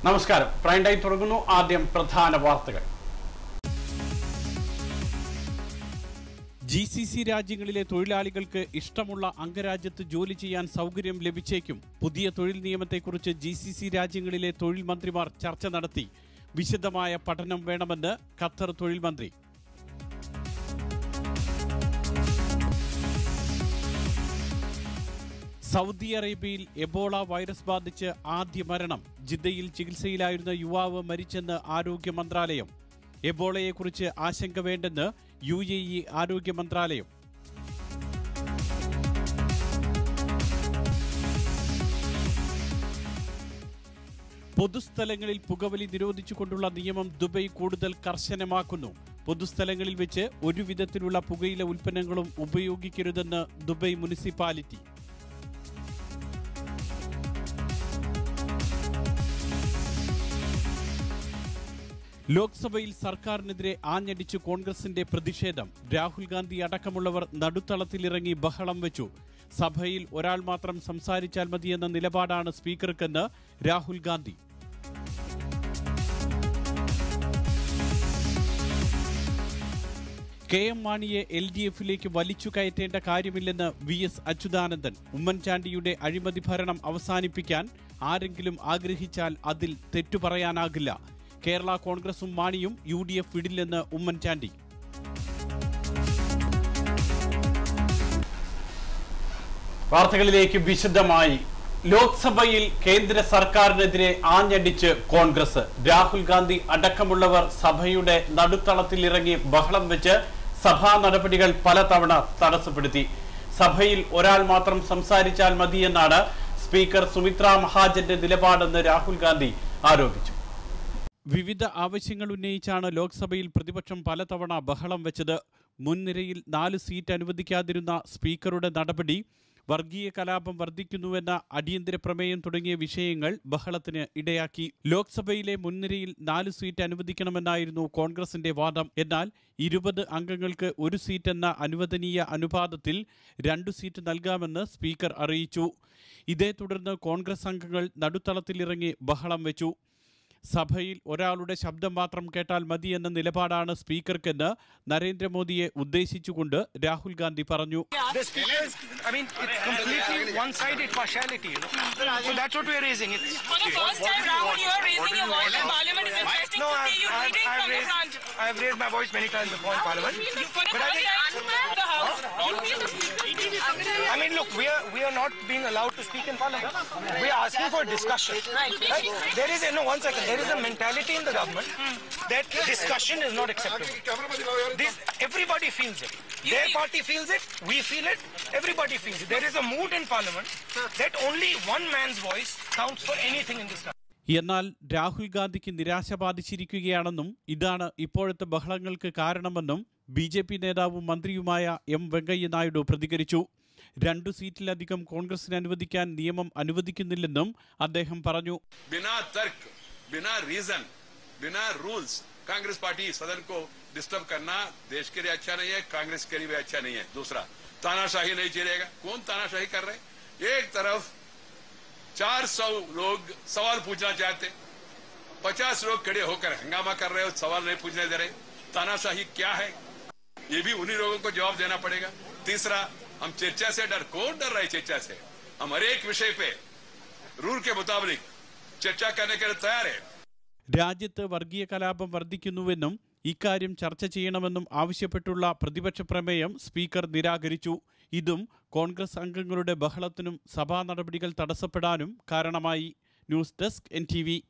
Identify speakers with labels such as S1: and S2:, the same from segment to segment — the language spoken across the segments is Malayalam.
S1: നമസ്കാരം പ്രൈം ടൈം തുടങ്ങുന്നു ആദ്യം പ്രധാന വാർത്തകൾ
S2: ജി സി സി രാജ്യങ്ങളിലെ തൊഴിലാളികൾക്ക് ഇഷ്ടമുള്ള അംഗരാജ്യത്ത് ജോലി ചെയ്യാൻ സൗകര്യം ലഭിച്ചേക്കും പുതിയ തൊഴിൽ നിയമത്തെക്കുറിച്ച് ജി സി സി രാജ്യങ്ങളിലെ തൊഴിൽ മന്ത്രിമാർ ചർച്ച നടത്തി വിശദമായ പഠനം വേണമെന്ന് ഖത്തർ തൊഴിൽ മന്ത്രി സൗദി അറേബ്യയിൽ എബോള വൈറസ് ബാധിച്ച് ആദ്യ മരണം ജിദ്ദയിൽ ചികിത്സയിലായിരുന്ന യുവാവ് മരിച്ചെന്ന് ആരോഗ്യ മന്ത്രാലയം എബോളയെക്കുറിച്ച് ആശങ്ക വേണ്ടെന്ന് യു എ ഇ ആരോഗ്യ മന്ത്രാലയം പൊതുസ്ഥലങ്ങളിൽ പുകവലി നിരോധിച്ചുകൊണ്ടുള്ള നിയമം ദുബൈ കൂടുതൽ കർശനമാക്കുന്നു പൊതുസ്ഥലങ്ങളിൽ വെച്ച് ഒരു വിധത്തിലുള്ള പുകയില ഉൽപ്പന്നങ്ങളും ഉപയോഗിക്കരുതെന്ന് ദുബൈ മുനിസിപ്പാലിറ്റി ലോക്സഭയിൽ സർക്കാരിനെതിരെ ആഞ്ഞടിച്ചു കോൺഗ്രസിന്റെ പ്രതിഷേധം രാഹുൽ ഗാന്ധി അടക്കമുള്ളവർ നടുത്തളത്തിലിറങ്ങി ബഹളം വെച്ചു സഭയിൽ ഒരാൾ മാത്രം സംസാരിച്ചാൽ മതിയെന്ന നിലപാടാണ് സ്പീക്കർക്കെന്ന് രാഹുൽ ഗാന്ധി കെ എം മാണിയെ എൽ ഡി എഫിലേക്ക് വലിച്ചു കയറ്റേണ്ട കാര്യമില്ലെന്ന് വി എസ് അച്യുതാനന്ദൻ ഉമ്മൻചാണ്ടിയുടെ അഴിമതി ഭരണം അവസാനിപ്പിക്കാൻ ആരെങ്കിലും ആഗ്രഹിച്ചാൽ അതിൽ തെറ്റു പറയാനാകില്ല കേരള കോൺഗ്രസും മാണിയും യു ഡി എഫ് വിടില്ലെന്ന് ഉമ്മൻചാണ്ടി
S1: വാർത്തകളിലേക്ക് വിശദമായി ലോക്സഭയിൽ കേന്ദ്ര സർക്കാരിനെതിരെ ആഞ്ഞടിച്ച് കോൺഗ്രസ് രാഹുൽ ഗാന്ധി അടക്കമുള്ളവർ സഭയുടെ നടുത്തളത്തിലിറങ്ങി ബഹളം വെച്ച് സഭാ നടപടികൾ പലതവണ തടസ്സപ്പെടുത്തി സഭയിൽ ഒരാൾ മാത്രം സംസാരിച്ചാൽ മതിയെന്നാണ് സ്പീക്കർ സുമിത്ര മഹാജന്റെ നിലപാടെന്ന് രാഹുൽ ഗാന്ധി ആരോപിച്ചു
S2: വിവിധ ആവശ്യങ്ങൾ ഉന്നയിച്ചാണ് ലോക്സഭയിൽ പ്രതിപക്ഷം പലതവണ ബഹളം വെച്ചത് മുൻനിരയിൽ നാല് സീറ്റ് അനുവദിക്കാതിരുന്ന സ്പീക്കറുടെ നടപടി വർഗീയ കലാപം വർദ്ധിക്കുന്നുവെന്ന അടിയന്തര പ്രമേയം തുടങ്ങിയ വിഷയങ്ങൾ ബഹളത്തിന് ഇടയാക്കി ലോക്സഭയിലെ മുൻനിരയിൽ നാല് സീറ്റ് അനുവദിക്കണമെന്നായിരുന്നു കോൺഗ്രസിന്റെ വാദം എന്നാൽ ഇരുപത് അംഗങ്ങൾക്ക് ഒരു സീറ്റ് എന്ന അനുവദനീയ അനുപാതത്തിൽ രണ്ടു സീറ്റ് നൽകാമെന്ന് സ്പീക്കർ അറിയിച്ചു ഇതേ തുടർന്ന് കോൺഗ്രസ് അംഗങ്ങൾ നടുത്തളത്തിലിറങ്ങി ബഹളം വെച്ചു സഭയിൽ ഒരാളുടെ ശബ്ദം മാത്രം കേട്ടാൽ മതിയെന്ന നിലപാടാണ് സ്പീക്കർക്കെന്ന് നരേന്ദ്രമോദിയെ ഉദ്ദേശിച്ചുകൊണ്ട് രാഹുൽ ഗാന്ധി പറഞ്ഞു
S3: The speaker is, I mean, it's completely one-sided partiality. You know? So that's what we're raising. It's,
S4: For the first time, Rahul, you are raising your voice in Parliament. It's interesting
S3: no,
S4: to
S3: I've,
S4: see you
S3: I've,
S4: leading
S3: I've,
S4: from the
S3: raised,
S4: front.
S3: I've raised my voice many times before in Parliament.
S4: You, for the
S3: But I
S4: first
S3: think,
S4: time, the House. You feel the speaker.
S3: I mean, look, we are we are not being allowed to speak in Parliament. We are asking for discussion.
S4: Right.
S3: Right? There is a, no one second. There is a mentality in the government that discussion is not acceptable. This everybody feels it. Their party feels it. We feel it. Everybody feels it. There is a mood in Parliament that only one man's voice counts for anything in this country.
S2: എന്നാൽ രാഹുൽ ഗാന്ധിക്ക് നിരാശ ബാധിച്ചിരിക്കുകയാണെന്നും ഇതാണ് ഇപ്പോഴത്തെ ബഹളങ്ങൾക്ക് കാരണമെന്നും ബി ജെ പി നേതാവും മന്ത്രിയുമായ എം വെങ്കയ്യ നായിഡു പ്രതികരിച്ചു രണ്ടു സീറ്റിലധികം കോൺഗ്രസിന് അനുവദിക്കാൻ നിയമം അനുവദിക്കുന്നില്ലെന്നും അദ്ദേഹം പറഞ്ഞു
S5: बिना तर्क बिना रीजन बिना रूल्स कांग्रेस पार्टी सदन को डिस्टर्ब करना देश के लिए अच्छा नहीं है कांग्रेस के लिए भी अच्छा नहीं है दूसरा तानाशाही नहीं चलेगा कौन तानाशाही कर रहे हैं? एक तरफ 400 लोग सवाल पूछना चाहते पचास लोग खड़े होकर हंगामा कर रहे हो सवाल नहीं पूछने दे रहे तानाशाही क्या है ये भी उन्हीं लोगों को जवाब देना पड़ेगा तीसरा हम चर्चा से डर कौन डर रहे चर्चा से हम हर एक विषय पे रूल के मुताबिक चर्चा करने के लिए तैयार है
S2: രാജ്യത്ത് വർഗീയ കലാപം വർദ്ധിക്കുന്നുവെന്നും ഇക്കാര്യം ചർച്ച ചെയ്യണമെന്നും ആവശ്യപ്പെട്ടുള്ള പ്രതിപക്ഷ പ്രമേയം സ്പീക്കർ നിരാകരിച്ചു ഇതും കോൺഗ്രസ് അംഗങ്ങളുടെ ബഹളത്തിനും സഭാ നടപടികൾ തടസ്സപ്പെടാനും കാരണമായി news desk N T V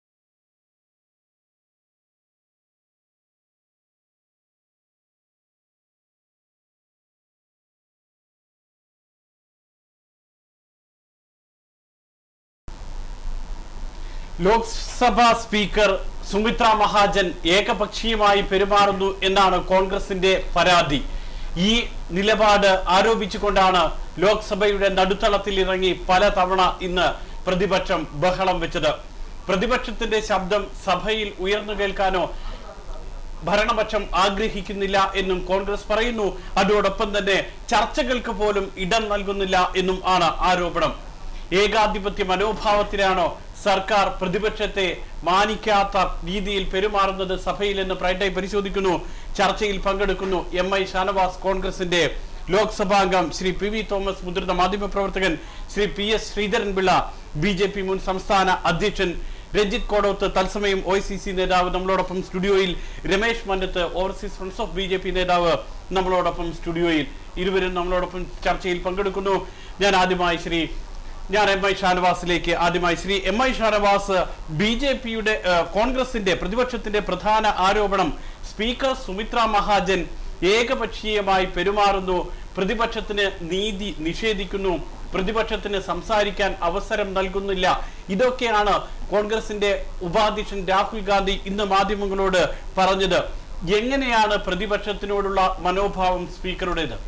S1: ലോക്സഭാ സ്പീക്കർ സുമിത്ര മഹാജൻ ഏകപക്ഷീയമായി പെരുമാറുന്നു എന്നാണ് കോൺഗ്രസിന്റെ പരാതി ഈ നിലപാട് ആരോപിച്ചുകൊണ്ടാണ് ലോക്സഭയുടെ നടുത്തളത്തിൽ ഇറങ്ങി പലതവണ ഇന്ന് പ്രതിപക്ഷം ബഹളം വെച്ചത് പ്രതിപക്ഷത്തിന്റെ ശബ്ദം സഭയിൽ ഉയർന്നു കേൾക്കാനോ ഭരണപക്ഷം ആഗ്രഹിക്കുന്നില്ല എന്നും കോൺഗ്രസ് പറയുന്നു അതോടൊപ്പം തന്നെ ചർച്ചകൾക്ക് പോലും ഇടം നൽകുന്നില്ല എന്നും ആണ് ആരോപണം ഏകാധിപത്യ മനോഭാവത്തിലാണോ സർക്കാർ പ്രതിപക്ഷത്തെ മാനിക്കാത്ത രീതിയിൽ പെരുമാറുന്നത് സഭയിൽ എന്ന് പ്രൈറ്റായി പരിശോധിക്കുന്നു ചർച്ചയിൽ പങ്കെടുക്കുന്നു എം ഐ ഷാനവാസ് കോൺഗ്രസിന്റെ ലോക്സഭാംഗം ശ്രീ പി വി തോമസ് മുതിർന്ന മാധ്യമപ്രവർത്തകൻ Shri P S Sreedharan Pillai B J P മുൻ സംസ്ഥാന അധ്യക്ഷൻ രഞ്ജിത്ത് കോടോത്ത് തത്സമയം ഒ സി സി നേതാവ് നമ്മളോടൊപ്പം സ്റ്റുഡിയോയിൽ Ramesh Mannath overseas friends of B J P നേതാവ് നമ്മളോടൊപ്പം സ്റ്റുഡിയോയിൽ ഇരുവരും നമ്മളോടൊപ്പം ചർച്ചയിൽ പങ്കെടുക്കുന്നു ഞാൻ ആദ്യമായി ശ്രീ ഞാൻ എം ഐ ഷാനവാസിലേക്ക് ആദ്യമായി Shri M I Shanavas B J പിയുടെ കോൺഗ്രസിന്റെ പ്രതിപക്ഷത്തിന്റെ പ്രധാന ആരോപണം സ്പീക്കർ സുമിത്ര മഹാജൻ ഏകപക്ഷീയമായി പെരുമാറുന്നു പ്രതിപക്ഷത്തിന് നീതി നിഷേധിക്കുന്നു പ്രതിപക്ഷത്തിന് സംസാരിക്കാൻ അവസരം നൽകുന്നില്ല ഇതൊക്കെയാണ് കോൺഗ്രസിന്റെ ഉപാധ്യക്ഷൻ രാഹുൽ ഗാന്ധി ഇന്ന് മാധ്യമങ്ങളോട് പറഞ്ഞത് എങ്ങനെയാണ് പ്രതിപക്ഷത്തിനോടുള്ള മനോഭാവം സ്പീക്കറുടേത്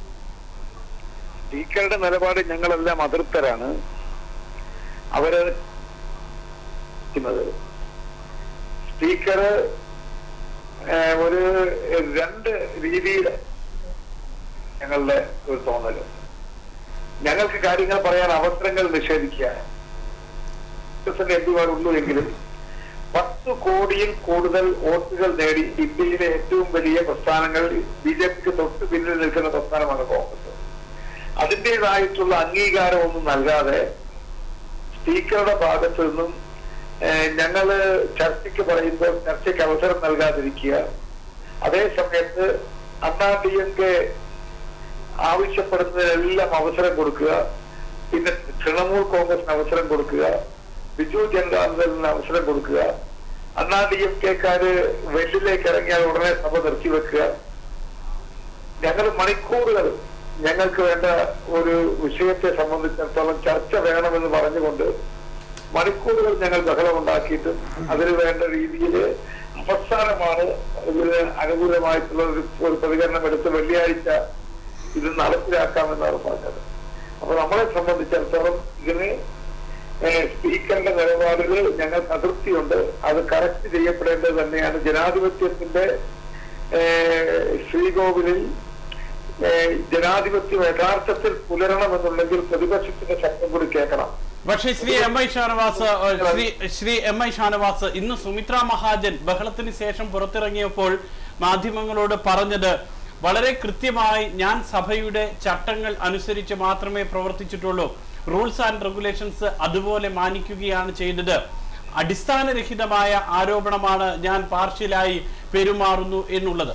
S6: സ്പീക്കറുടെ നിലപാട് ഞങ്ങളെല്ലാം അതൃപ്തരാണ് അവര് ക്കുന്നത്. സ്പീക്കർ ഏഹ്, ഒരു രണ്ട് രീതിയിൽ ഞങ്ങളുടെ ഒരു തോന്നല് ഞങ്ങൾക്ക് കാര്യങ്ങൾ പറയാൻ അവസരങ്ങൾ നിഷേധിക്കുക എം പിമാരുള്ളൂ എങ്കിലും പത്ത് കോടിയിൽ കൂടുതൽ വോട്ടുകൾ നേടി ഇന്ത്യയിലെ ഏറ്റവും വലിയ പ്രസ്ഥാനങ്ങൾ ബി ജെ പിക്ക് തൊട്ട് പിന്നിൽ നിൽക്കുന്ന പ്രസ്ഥാനമാണ് കോൺഗ്രസ് അതിൻ്റെതായിട്ടുള്ള അംഗീകാരമൊന്നും നൽകാതെ സ്പീക്കറുടെ ഭാഗത്തു നിന്നും ഏഹ്, ഞങ്ങള് ചർച്ചയ്ക്ക് പറയുമ്പോൾ ചർച്ചയ്ക്ക് അവസരം നൽകാതിരിക്കുക അതേ സമയത്ത് അണ്ണാ ഡി എം കെ ആവശ്യപ്പെടുന്നതിനെല്ലാം അവസരം കൊടുക്കുക പിന്നെ തൃണമൂൽ കോൺഗ്രസിന് അവസരം കൊടുക്കുക ബിജു ജനതാദളിന് അവസരം കൊടുക്കുക അണ്ണാ ഡി എം കെക്കാര് വെല്ലിലേക്ക് ഇറങ്ങിയാൽ ഉടനെ സഭ നിർത്തിവെക്കുക ഞങ്ങൾ മണിക്കൂറുകൾ ഞങ്ങൾക്ക് വേണ്ട ഒരു വിഷയത്തെ സംബന്ധിച്ചിടത്തോളം ചർച്ച വേണമെന്ന് പറഞ്ഞുകൊണ്ട് മണിക്കൂറുകൾ ഞങ്ങൾ ബഹളമുണ്ടാക്കിയിട്ടും അതിന് വേണ്ട രീതിയിൽ അവസാനമാണ് ഇതിന് അനുകൂലമായിട്ടുള്ള ഒരു ഒരു പ്രതികരണം എടുത്ത് വെള്ളിയാഴ്ച ഇത് നടപ്പിലാക്കാമെന്നാണ് പറഞ്ഞത് അപ്പൊ നമ്മളെ സംബന്ധിച്ചിടത്തോളം ഇതിന് ഏഹ്, സ്പീക്കറിന്റെ നിലപാടുകൾ ഞങ്ങൾക്ക് അതൃപ്തിയുണ്ട് അത് കറക്റ്റ് ചെയ്യപ്പെടേണ്ടത് തന്നെയാണ് ജനാധിപത്യത്തിന്റെ ഏഹ്, ശ്രീകോവിലിൽ ഏഹ്, ജനാധിപത്യം യഥാർത്ഥത്തിൽ പുലരണമെന്നുണ്ടെങ്കിൽ പ്രതിപക്ഷത്തിന്റെ ശബ്ദം കൂടി കേൾക്കണം
S1: പക്ഷേ ശ്രീ എം ഐ ഷാനവാസ് ഏഹ്, ശ്രീ ശ്രീ എം ഐ ഷാനവാസ് ഇന്ന് സുമിത്ര മഹാജൻ ബഹളത്തിന് ശേഷം പുറത്തിറങ്ങിയപ്പോൾ മാധ്യമങ്ങളോട് പറഞ്ഞത് വളരെ കൃത്യമായി ഞാൻ സഭയുടെ ചട്ടങ്ങൾ അനുസരിച്ച് മാത്രമേ പ്രവർത്തിച്ചിട്ടുള്ളൂ റൂൾസ് ആൻഡ് റെഗുലേഷൻസ് അതുപോലെ മാനിക്കുകയാണ് ചെയ്തത് അടിസ്ഥാനരഹിതമായ ആരോപണമാണ് ഞാൻ പാർഷ്യലായി പെരുമാറുന്നു എന്നുള്ളത്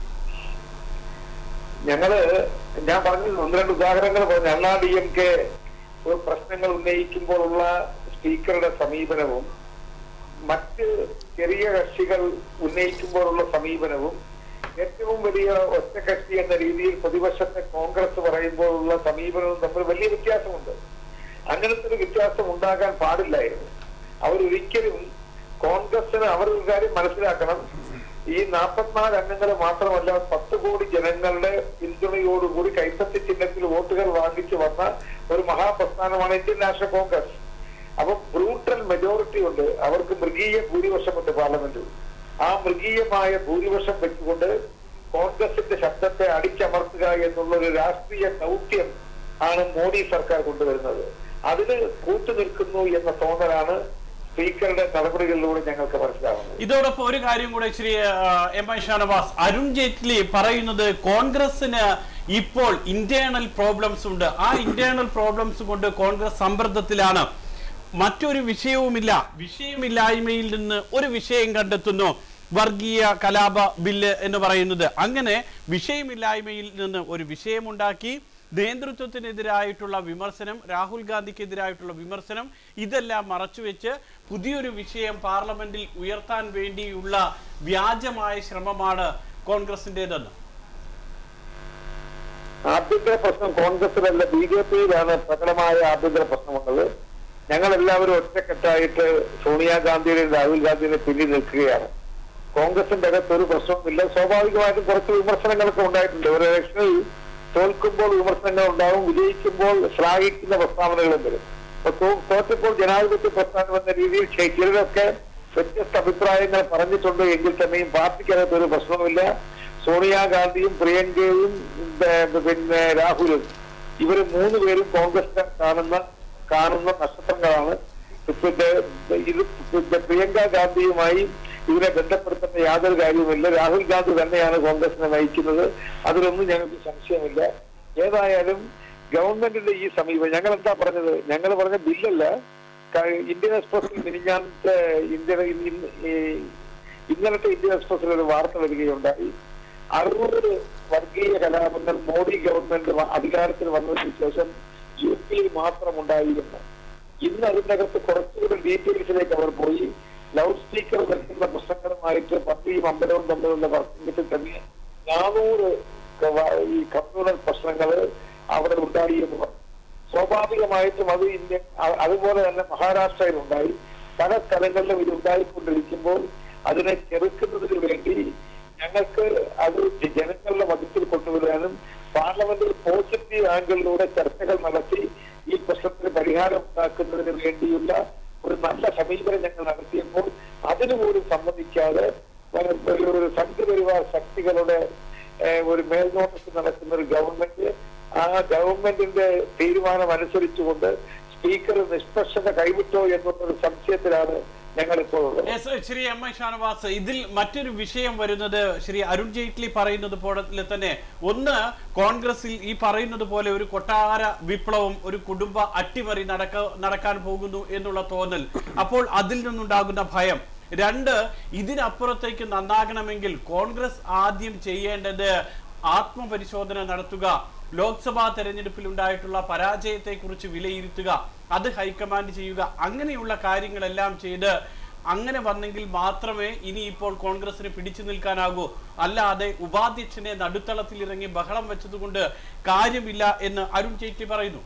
S6: ഞങ്ങള് ഞാൻ പറഞ്ഞത് ഒന്ന് രണ്ട് ഉദാഹരണങ്ങൾ പറഞ്ഞു അണ്ണാ ഡി എം കെ പ്രശ്നങ്ങൾ ഉന്നയിക്കുമ്പോഴുള്ള സ്പീക്കറുടെ സമീപനവും മറ്റ് ചെറിയ കക്ഷികൾ ഉന്നയിക്കുമ്പോഴുള്ള സമീപനവും ഏറ്റവും വലിയ ഒറ്റകക്ഷി എന്ന രീതിയിൽ പ്രതിപക്ഷത്തെ കോൺഗ്രസ് പറയുമ്പോഴുള്ള സമീപനവും തമ്മിൽ വലിയ വ്യത്യാസമുണ്ട് അങ്ങനത്തെ ഒരു വ്യത്യാസം ഉണ്ടാകാൻ പാടില്ലായിരുന്നു അവരൊരിക്കലും കോൺഗ്രസിന് അവർ ഒരു കാര്യം മനസ്സിലാക്കണം ഈ നാൽപ്പത്തിനാല് അംഗങ്ങൾ മാത്രമല്ല പത്ത് കോടി ജനങ്ങളുടെ പിന്തുണയോടുകൂടി കൈപ്പത്തി ചിഹ്നത്തിൽ വോട്ടുകൾ വാങ്ങിച്ചു വന്ന ഒരു മഹാപ്രസ്ഥാനമാണ് ഇന്ത്യൻ നാഷണൽ കോൺഗ്രസ് അപ്പൊ ബ്രൂട്ടൽ മെജോറിറ്റി ഉണ്ട് അവർക്ക് മൃഗീയ ഭൂരിപക്ഷമുണ്ട് പാർലമെന്റിൽ ആ മൃഗീയമായ ഭൂരിപക്ഷം വെച്ചുകൊണ്ട് കോൺഗ്രസിന്റെ ശബ്ദത്തെ അടിച്ചമർത്തുക എന്നുള്ള ഒരു രാഷ്ട്രീയ ദൗത്യം ആണ് മോഡി സർക്കാർ കൊണ്ടുവരുന്നത് അതിന് കൂട്ടുനിൽക്കുന്നു എന്ന തോന്നലാണ് സ്പീക്കറുടെ നടപടികളിലൂടെ ഞങ്ങൾക്ക് മനസ്സിലാവുന്നത്
S1: ഇതോടൊപ്പം ഒരു കാര്യം കൂടെ ശ്രീ ആ, എം ഐ ഷാനവാസ് അരുൺ ജെയ്റ്റ്ലി പറയുന്നത് കോൺഗ്രസിന് ഇപ്പോൾ ഇന്റേണൽ പ്രോബ്ലംസ് ഉണ്ട് ആ ഇന്റേണൽ പ്രോബ്ലംസ് കൊണ്ട് കോൺഗ്രസ് സമ്മർദ്ദത്തിലാണ് മറ്റൊരു വിഷയവുമില്ല വിഷയമില്ലായ്മയിൽ നിന്ന് ഒരു വിഷയം കണ്ടെത്തുന്നു വർഗീയ കലാപ ബില്ല് എന്ന് പറയുന്നത് അങ്ങനെ വിഷയമില്ലായ്മയിൽ നിന്ന് ഒരു വിഷയമുണ്ടാക്കി നേതൃത്വത്തിനെതിരായിട്ടുള്ള വിമർശനം രാഹുൽ ഗാന്ധിക്കെതിരായിട്ടുള്ള വിമർശനം ഇതെല്ലാം മറച്ചുവെച്ച് പുതിയൊരു വിഷയം പാർലമെന്റിൽ ഉയർത്താൻ വേണ്ടിയുള്ള വ്യാജമായ ശ്രമമാണ് കോൺഗ്രസിന്റേതെന്ന്
S6: ആഭ്യന്തര പ്രശ്നം കോൺഗ്രസിലല്ല ബി ജെ പിയിലാണ് പ്രകടമായ ആഭ്യന്തര പ്രശ്നമുള്ളത് ഞങ്ങൾ എല്ലാവരും ഒറ്റക്കെട്ടായിട്ട് സോണിയാഗാന്ധിയുടെയും രാഹുൽ ഗാന്ധിയുടെയും പിന്നിൽ നിൽക്കുകയാണ് കോൺഗ്രസിന്റെ അകത്ത് ഒരു പ്രശ്നവുമില്ല സ്വാഭാവികമായിട്ടും കുറച്ച് വിമർശനങ്ങളൊക്കെ ഉണ്ടായിട്ടുണ്ട് ഒരു ഇലക്ഷനിൽ തോൽക്കുമ്പോൾ വിമർശനങ്ങൾ ഉണ്ടാവും വിജയിക്കുമ്പോൾ ശ്ലാഘിക്കുന്ന പ്രസ്താവനകളും വരും അപ്പൊ തോ- തോറ്റപ്പോൾ ജനാധിപത്യ പ്രസ്ഥാനം എന്ന രീതിയിൽ ചെ- ചിലരൊക്കെ വ്യത്യസ്ത അഭിപ്രായങ്ങൾ പറഞ്ഞിട്ടുണ്ട് എങ്കിൽ തന്നെയും പാർട്ടിക്കകത്ത് ഒരു പ്രശ്നവുമില്ല സോണിയാഗാന്ധിയും പ്രിയങ്കയും ഏർ, പിന്നെ രാഹുലും ഇവര് മൂന്ന് പേരും കോൺഗ്രസ് കാണുന്ന കാണുന്ന നക്ഷത്രങ്ങളാണ് പിന്നെ ഇത് പിന്നെ പ്രിയങ്ക ഗാന്ധിയുമായി ഇതിനെ ബന്ധപ്പെടുത്തേണ്ട യാതൊരു കാര്യവുമില്ല രാഹുൽ ഗാന്ധി തന്നെയാണ് കോൺഗ്രസിനെ നയിക്കുന്നത് അതിലൊന്നും ഞങ്ങൾക്ക് സംശയമില്ല ഏതായാലും ഗവൺമെന്റിന്റെ ഈ സമീപനം ഞങ്ങൾ എന്താ പറഞ്ഞത് ഞങ്ങൾ പറഞ്ഞ ബില്ലല്ല ക- ഇന്ത്യൻ എക്സ്പ്രസിൽ മിനിഞ്ഞാന്നത്തെ ഇന്ത്യൻ ഇന്ന് ഈ ഇന്നലത്തെ ഇന്ത്യൻ എക്സ്പ്രസിൽ ഒരു വാർത്ത വരികയുണ്ടായി അറുപത് വർഗീയ കലാപങ്ങൾ മോഡി ഗവൺമെന്റ് വ- അധികാരത്തിൽ വന്നതിന് ശേഷം യു പിയിൽ മാത്രം ഉണ്ടായിരുന്നു ഇന്ന് അതിന്റെ അകത്ത് കുറച്ചുകൂടി ഡീറ്റെയിൽസിലേക്ക് അവർ പോയി ലൗഡ് സ്പീക്കർ വെക്കുന്ന പ്രശ്നങ്ങളുമായിട്ട് പള്ളിയും അമ്പലവും തമ്മിലുള്ള വർക്കിംഗത്തിൽ തന്നെ നാനൂറ് ക- വ- ഈ കമ്മ്യൂണൽ പ്രശ്നങ്ങൾ അവിടെ ഉണ്ടായി എന്ന് പറഞ്ഞു സ്വാഭാവികമായിട്ടും അത് ഇന്ത്യ അ- അതുപോലെ തന്നെ മഹാരാഷ്ട്രയിൽ ഉണ്ടായി പല സ്ഥലങ്ങളിലും ഇത് ഉണ്ടായിക്കൊണ്ടിരിക്കുമ്പോൾ അതിനെ ചെറുക്കുന്നതിന് വേണ്ടി ഞങ്ങൾക്ക് അത് ജനങ്ങളുടെ മധ്യത്തിൽ കൊണ്ടുവരാനും പാർലമെന്റിൽ പോസിറ്റീവ് ആംഗിളിലൂടെ ചർച്ചകൾ നടത്തി ഈ പ്രശ്നത്തിന് പരിഹാരം ഉണ്ടാക്കുന്നതിന് വേണ്ടിയുള്ള ഒരു നല്ല സമീപനം ഞങ്ങൾ നടത്തിയപ്പോൾ അതിനു പോലും സമ്മതിക്കാതെ ഒരു- ഒരു- ഒരു സംഘപരിവാർ ശക്തികളുടെ ഏഹ്, ഒരു മേൽനോട്ടത്തിൽ നടക്കുന്ന ഒരു ഗവൺമെന്റ് ആ ഗവൺമെന്റിന്റെ തീരുമാനം അനുസരിച്ചുകൊണ്ട് സ്പീക്കർ നിഷ്പക്ഷത കൈവിട്ടോ എന്നുള്ളൊരു സംശയത്തിലാണ് ഞങ്ങൾ ഇപ്പോൾ ഉള്ളത്
S1: Yes, Shri M I Shanavas ഇതിൽ മറ്റൊരു വിഷയം വരുന്നത് ശ്രീ അരുൺ ജെയ്റ്റ്ലി പറയുന്നത് പോലെ തന്നെ ഒന്ന് കോൺഗ്രസിൽ ഈ പറയുന്നത് പോലെ ഒരു കൊട്ടാര വിപ്ലവം ഒരു കുടുംബ അട്ടിമറി നടക്ക നടക്കാൻ പോകുന്നു എന്നുള്ള തോന്നൽ അപ്പോൾ അതിൽ നിന്നുണ്ടാകുന്ന ഭയം രണ്ട് ഇതിനപ്പുറത്തേക്ക് നന്നാകണമെങ്കിൽ കോൺഗ്രസ് ആദ്യം ചെയ്യേണ്ടത് ആത്മപരിശോധന നടത്തുക ലോക്സഭാ തെരഞ്ഞെടുപ്പിൽ ഉണ്ടായിട്ടുള്ള പരാജയത്തെ കുറിച്ച് വിലയിരുത്തുക അത് ഹൈക്കമാൻഡ് ചെയ്യുക അങ്ങനെയുള്ള കാര്യങ്ങളെല്ലാം ചെയ്ത് അങ്ങനെ വന്നെങ്കിൽ മാത്രമേ ഇനി ഇപ്പോൾ കോൺഗ്രസിന് പിടിച്ചു നിൽക്കാനാകൂ അല്ലാതെ ഉപാധ്യക്ഷനെ നടുത്തളത്തിൽ ഇറങ്ങി ബഹളം വെച്ചതുകൊണ്ട് കാര്യമില്ല എന്ന് അരുൺ ജെയ്റ്റ്ലി പറയുന്നു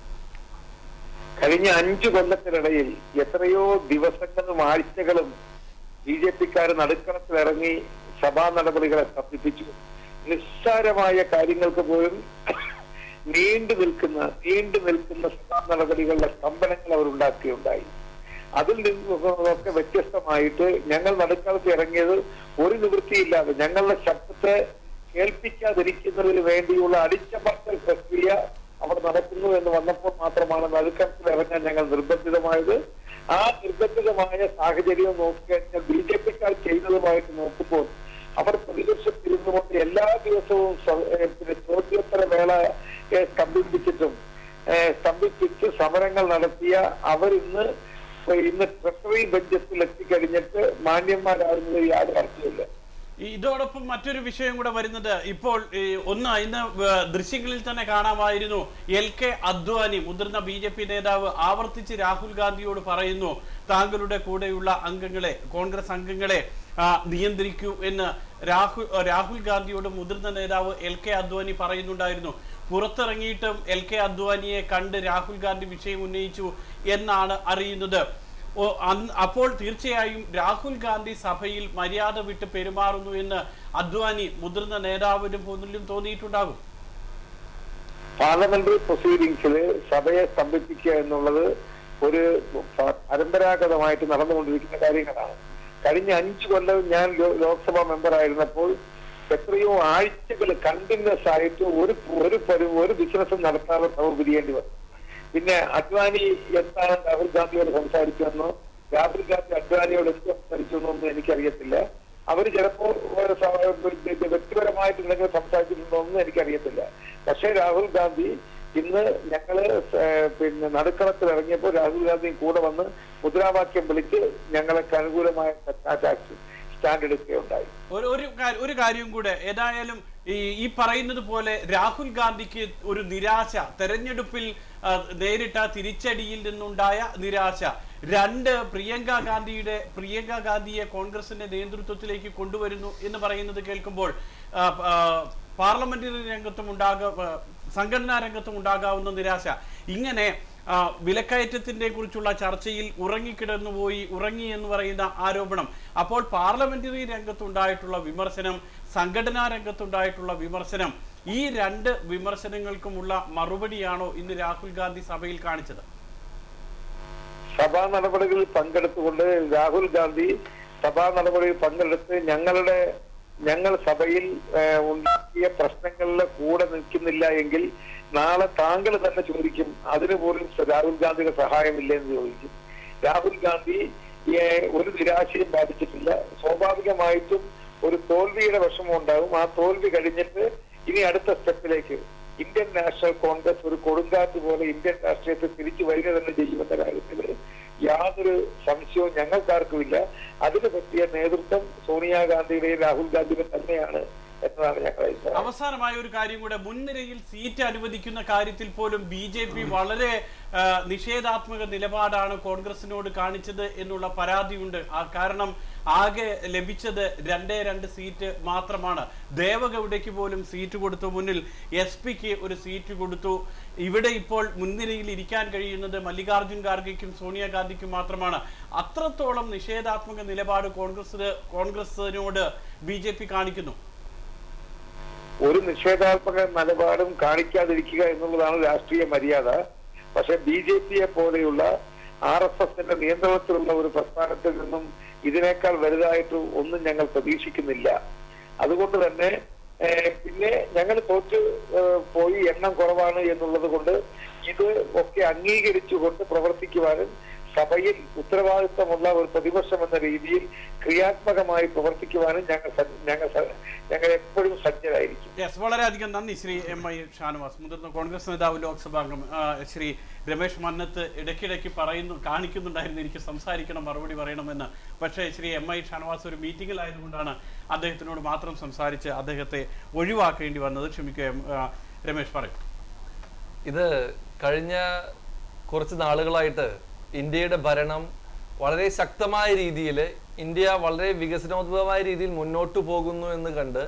S6: കഴിഞ്ഞ അഞ്ചു കൊല്ലത്തിനിടയിൽ എത്രയോ ദിവസങ്ങളും ആഴ്ചകളും ബി ജെ പിക്കാർ നടുക്കളത്തിലിറങ്ങി സഭാ നടപടികളെ തപ്പിപ്പിച്ചു നിസ്സാരമായ കാര്യങ്ങൾക്ക് പോലും നീണ്ടു നിൽക്കുന്ന നീണ്ടു നിൽക്കുന്ന സഭാ നടപടികളുടെ സ്തംഭനങ്ങൾ അവർ ഉണ്ടാക്കുകയുണ്ടായി അതിൽ നിന്നൊക്കെ വ്യത്യസ്തമായിട്ട് ഞങ്ങൾ നടുക്കളത്ത് ഇറങ്ങിയത് ഒരു നിവൃത്തിയില്ലാതെ ഞങ്ങളുടെ ശബ്ദത്തെ കേൾപ്പിക്കാതിരിക്കുന്നതിന് വേണ്ടിയുള്ള അടിച്ചമർത്തൽ പ്രക്രിയ അവിടെ നടക്കുന്നു എന്ന് വന്നപ്പോൾ മാത്രമാണ് നടുക്കളത്തിൽ ഇറങ്ങാൻ ഞങ്ങൾ നിർബന്ധിതമായത് ആ നിർബന്ധിതമായ സാഹചര്യം നോക്കിക്കഴിഞ്ഞാൽ ബി ജെ പിക്കാർ ചെയ്തതുമായിട്ട് നോക്കുമ്പോൾ അവർ പ്രതിപക്ഷത്തിരുന്നുകൊണ്ട് എല്ലാ ദിവസവും സ്വ- ഏഹ് പിന്നെ ചോദ്യോത്തര വേള ഏഹ് സ്തംഭിപ്പിച്ചിട്ടും ഏഹ് സ്തംഭിപ്പിച്ച് സമരങ്ങൾ നടത്തിയ അവർ ഇന്ന് ഇന്ന് ട്രഷറി ബഡ്ജറ്റിൽ എത്തിക്കഴിഞ്ഞിട്ട് മാന്യന്മാരാകുന്നത് യാതൊരു അർത്ഥമില്ല
S1: ഈ ഇതോടൊപ്പം മറ്റൊരു വിഷയം കൂടെ വരുന്നത് ഇപ്പോൾ ഈ, ഒന്ന് ഇന്ന് വ- ദൃശ്യങ്ങളിൽ തന്നെ കാണാമായിരുന്നു എൽ കെ അദ്വാനി മുതിർന്ന ബി ജെ പി നേതാവ് ആവർത്തിച്ച് രാഹുൽ ഗാന്ധിയോട് പറയുന്നു താങ്കളുടെ കൂടെയുള്ള അംഗങ്ങളെ കോൺഗ്രസ് അംഗങ്ങളെ ആ, നിയന്ത്രിക്കൂ എന്ന് രാഹുൽ രാഹുൽ ഗാന്ധിയോട് മുതിർന്ന നേതാവ് എൽ കെ അദ്വാനി പറയുന്നുണ്ടായിരുന്നു പുറത്തിറങ്ങിയിട്ടും എൽ കെ അദ്വാനിയെ കണ്ട് രാഹുൽ ഗാന്ധി വിഷയം ഉന്നയിച്ചു എന്നാണ് അറിയുന്നത് ഓ, അന്ന് അപ്പോൾ തീർച്ചയായും രാഹുൽ ഗാന്ധി സഭയിൽ മര്യാദ വിട്ട് പെരുമാറുന്നു എന്ന് അദ്വാനി മുതിർന്ന നേതാവിന് പോലും തോന്നിയിട്ടുണ്ടാകും
S6: പാർലമെന്ററി പ്രൊസീഡിങ്സിൽ സഭയെ സ്തംഭിപ്പിക്കുക എന്നുള്ളത് ഒരു പ- പരമ്പരാഗതമായിട്ട് നടന്നുകൊണ്ടിരിക്കുന്ന കാര്യങ്ങളാണ് കഴിഞ്ഞ അഞ്ചു കൊല്ലം ഞാൻ ലോ- ലോക്സഭാ മെമ്പർ ആയിരുന്നപ്പോൾ എത്രയോ ആഴ്ചകൾ കണ്ടിന്യൂസ് ആയിട്ട് ഒരു ഒരു പരി- ഒരു ബിസിനസ്സും നടത്താതെ സഭ പിരിയേണ്ടി വന്നു പിന്നെ അദ്വാനി എന്താണ് രാഹുൽ ഗാന്ധിയോട് സംസാരിച്ചതെന്നോ രാഹുൽ ഗാന്ധി അദ്വാനിയോട് എന്ത് സംസാരിച്ചു എന്നൊന്നും എനിക്കറിയത്തില്ല അവര് ചിലപ്പോ ഒരു സ- പിന്നെ വ്യക്തിപരമായിട്ട് എന്തെങ്കിലും സംസാരിച്ചിട്ടുണ്ടോ എന്ന് എനിക്കറിയത്തില്ല പക്ഷേ രാഹുൽ ഗാന്ധി ഇന്ന് ഞങ്ങള് സ- പിന്നെ നടുക്കളത്തിൽ ഇറങ്ങിയപ്പോൾ രാഹുൽ ഗാന്ധി കൂടെ വന്ന് മുദ്രാവാക്യം വിളിച്ച് ഞങ്ങൾക്ക് അനുകൂലമായ സ്റ്റാൻഡ് എടുക്കുകയുണ്ടായി
S1: ഒരു ഒരു കാ- ഒരു കാര്യം കൂടെ ഏതായാലും ഈ ഈ പറയുന്നത് പോലെ രാഹുൽ ഗാന്ധിക്ക് ഒരു നിരാശ തെരഞ്ഞെടുപ്പിൽ ആ, നേരിട്ട തിരിച്ചടിയിൽ നിന്നുണ്ടായ നിരാശ രണ്ട് പ്രിയങ്ക ഗാന്ധിയുടെ പ്രിയങ്ക ഗാന്ധിയെ കോൺഗ്രസിന്റെ നേതൃത്വത്തിലേക്ക് കൊണ്ടുവരുന്നു എന്ന് പറയുന്നത് കേൾക്കുമ്പോൾ ആ, ആ, പാർലമെന്ററി രംഗത്തും ഉണ്ടാക ആ, സംഘടനാ രംഗത്തും ഉണ്ടാകാവുന്ന നിരാശ ഇങ്ങനെ ആ, വിലക്കയറ്റത്തിന്റെ കുറിച്ചുള്ള ചർച്ചയിൽ ഉറങ്ങിക്കിടന്നു പോയി ഉറങ്ങി എന്ന് പറയുന്ന ആരോപണം അപ്പോൾ പാർലമെന്ററി രംഗത്തുണ്ടായിട്ടുള്ള വിമർശനം സംഘടനാ രംഗത്തുണ്ടായിട്ടുള്ള വിമർശനം ഈ രണ്ട് വിമർശനങ്ങൾക്കുമുള്ള മറുപടിയാണോ ഇന്ന് രാഹുൽ ഗാന്ധി സഭയിൽ കാണിച്ചത്
S6: സഭാ നടപടികളിൽ പങ്കെടുത്തുകൊണ്ട് രാഹുൽ ഗാന്ധി സഭാ നടപടിയിൽ പങ്കെടുത്ത് ഞങ്ങളുടെ ഞങ്ങൾ സഭയിൽ ഏഹ്, ഉണ്ടാക്കിയ പ്രശ്നങ്ങളിൽ കൂടെ നിൽക്കുന്നില്ല എങ്കിൽ നാളെ താങ്കൾ തന്നെ ചോദിക്കും അതിന് പോലും രാഹുൽ ഗാന്ധിയുടെ സഹായമില്ല എന്ന് ചോദിക്കും രാഹുൽ ഗാന്ധി ഏഹ്, ഒരു നിരാശയും ബാധിച്ചിട്ടില്ല സ്വാഭാവികമായിട്ടും ഒരു തോൽവിയുടെ വിഷമം ഉണ്ടാകും ആ തോൽവി കഴിഞ്ഞിട്ട് ഇനി അടുത്ത സ്റ്റെപ്പിലേക്ക് ഇന്ത്യൻ നാഷണൽ കോൺഗ്രസ് ഒരു കൊടുങ്കാറ്റ് പോലെ ഇന്ത്യൻ രാഷ്ട്രീയത്തിൽ തിരിച്ചു വരിക തന്നെ ചെയ്യുമെന്ന കാര്യത്തിൽ യാതൊരു സംശയവും ഞങ്ങൾക്കാർക്കുമില്ല അതിന് പറ്റിയ നേതൃത്വം സോണിയാഗാന്ധിയുടെയും രാഹുൽ ഗാന്ധിയുടെയും തന്നെയാണ് എന്നതാണ് ഞങ്ങളുടെ അഭിപ്രായം
S1: അവസാനമായ ഒരു കാര്യം കൂടെ മുൻനിരയിൽ സീറ്റ് അനുവദിക്കുന്ന കാര്യത്തിൽ പോലും ബി ജെ പി വളരെ ആ, നിഷേധാത്മക നിലപാടാണ് കോൺഗ്രസിനോട് കാണിച്ചത് എന്നുള്ള പരാതിയുണ്ട് ആ കാരണം ആകെ ലഭിച്ചത് രണ്ടേ രണ്ട് സീറ്റ് മാത്രമാണ് ദേവഗൌഡയ്ക്ക് പോലും സീറ്റ് കൊടുത്തു മുന്നിൽ എസ് പിക്ക് ഒരു സീറ്റ് കൊടുത്തു ഇവിടെ ഇപ്പോൾ മുൻനിരയിൽ ഇരിക്കാൻ കഴിയുന്നത് മല്ലികാർജുൻ ഖാർഗെക്കും സോണിയാഗാന്ധിക്കും മാത്രമാണ് അത്രത്തോളം നിഷേധാത്മക നിലപാട് കോൺഗ്രസ് കോൺഗ്രസിനോട് ബി ജെ പി കാണിക്കുന്നു
S6: ഒരു നിഷേധാത്മക നിലപാടും കാണിക്കാതിരിക്കുക എന്നുള്ളതാണ് രാഷ്ട്രീയ മര്യാദ പക്ഷെ ബി ജെ പിയെ പോലെയുള്ള ആർ എസ് എസിന്റെ നിയന്ത്രണത്തിലുള്ള ഒരു പ്രസ്ഥാനത്തിൽ നിന്നും ഇതിനേക്കാൾ വലുതായിട്ട് ഒന്നും ഞങ്ങൾ പ്രതീക്ഷിക്കുന്നില്ല അതുകൊണ്ട് തന്നെ ഏഹ്, പിന്നെ ഞങ്ങൾ തോറ്റ് ഏഹ്, പോയി എണ്ണം കുറവാണ് എന്നുള്ളത് കൊണ്ട് ഇത് ഒക്കെ അംഗീകരിച്ചുകൊണ്ട് പ്രവർത്തിക്കുവാനും സഭയിൽ ഉത്തരവാദിത്തമുള്ള ഒരു പ്രതിപക്ഷം എന്ന രീതിയിൽ ക്രിയാത്മകമായി പ്രവർത്തിക്കുവാനും ഞങ്ങൾ സ- ഞങ്ങൾ സ- ഞങ്ങൾ എപ്പോഴും സജ്ജരായിരിക്കും
S1: യെസ് വളരെയധികം നന്ദി ശ്രീ എം ഐ ഷാനവാസ് മുതിർന്ന കോൺഗ്രസ് നേതാവ് ലോക്സഭാ അംഗം ആ, ശ്രീ രമേശ് മന്നത്ത് ഇടയ്ക്കിടയ്ക്ക് പറയുന്നു കാണിക്കുന്നുണ്ടായിരുന്നു എനിക്ക് സംസാരിക്കണം മറുപടി പറയണമെന്ന് പക്ഷേ ശ്രീ എം ഐ ഷാനവാസ് ഒരു മീറ്റിംഗിലായതുകൊണ്ടാണ് അദ്ദേഹത്തിനോട് മാത്രം സംസാരിച്ച് അദ്ദേഹത്തെ ഒഴിവാക്കേണ്ടി വന്നത് ക്ഷമിക്കുക എം, ആ, രമേശ് പറയും
S7: ഇത് കഴിഞ്ഞ കുറച്ച് നാളുകളായിട്ട് ഇന്ത്യയുടെ ഭരണം വളരെ ശക്തമായ രീതിയിൽ ഇന്ത്യ വളരെ വികസനോദ്ഭവമായ രീതിയിൽ മുന്നോട്ട് പോകുന്നു എന്ന് കണ്ട്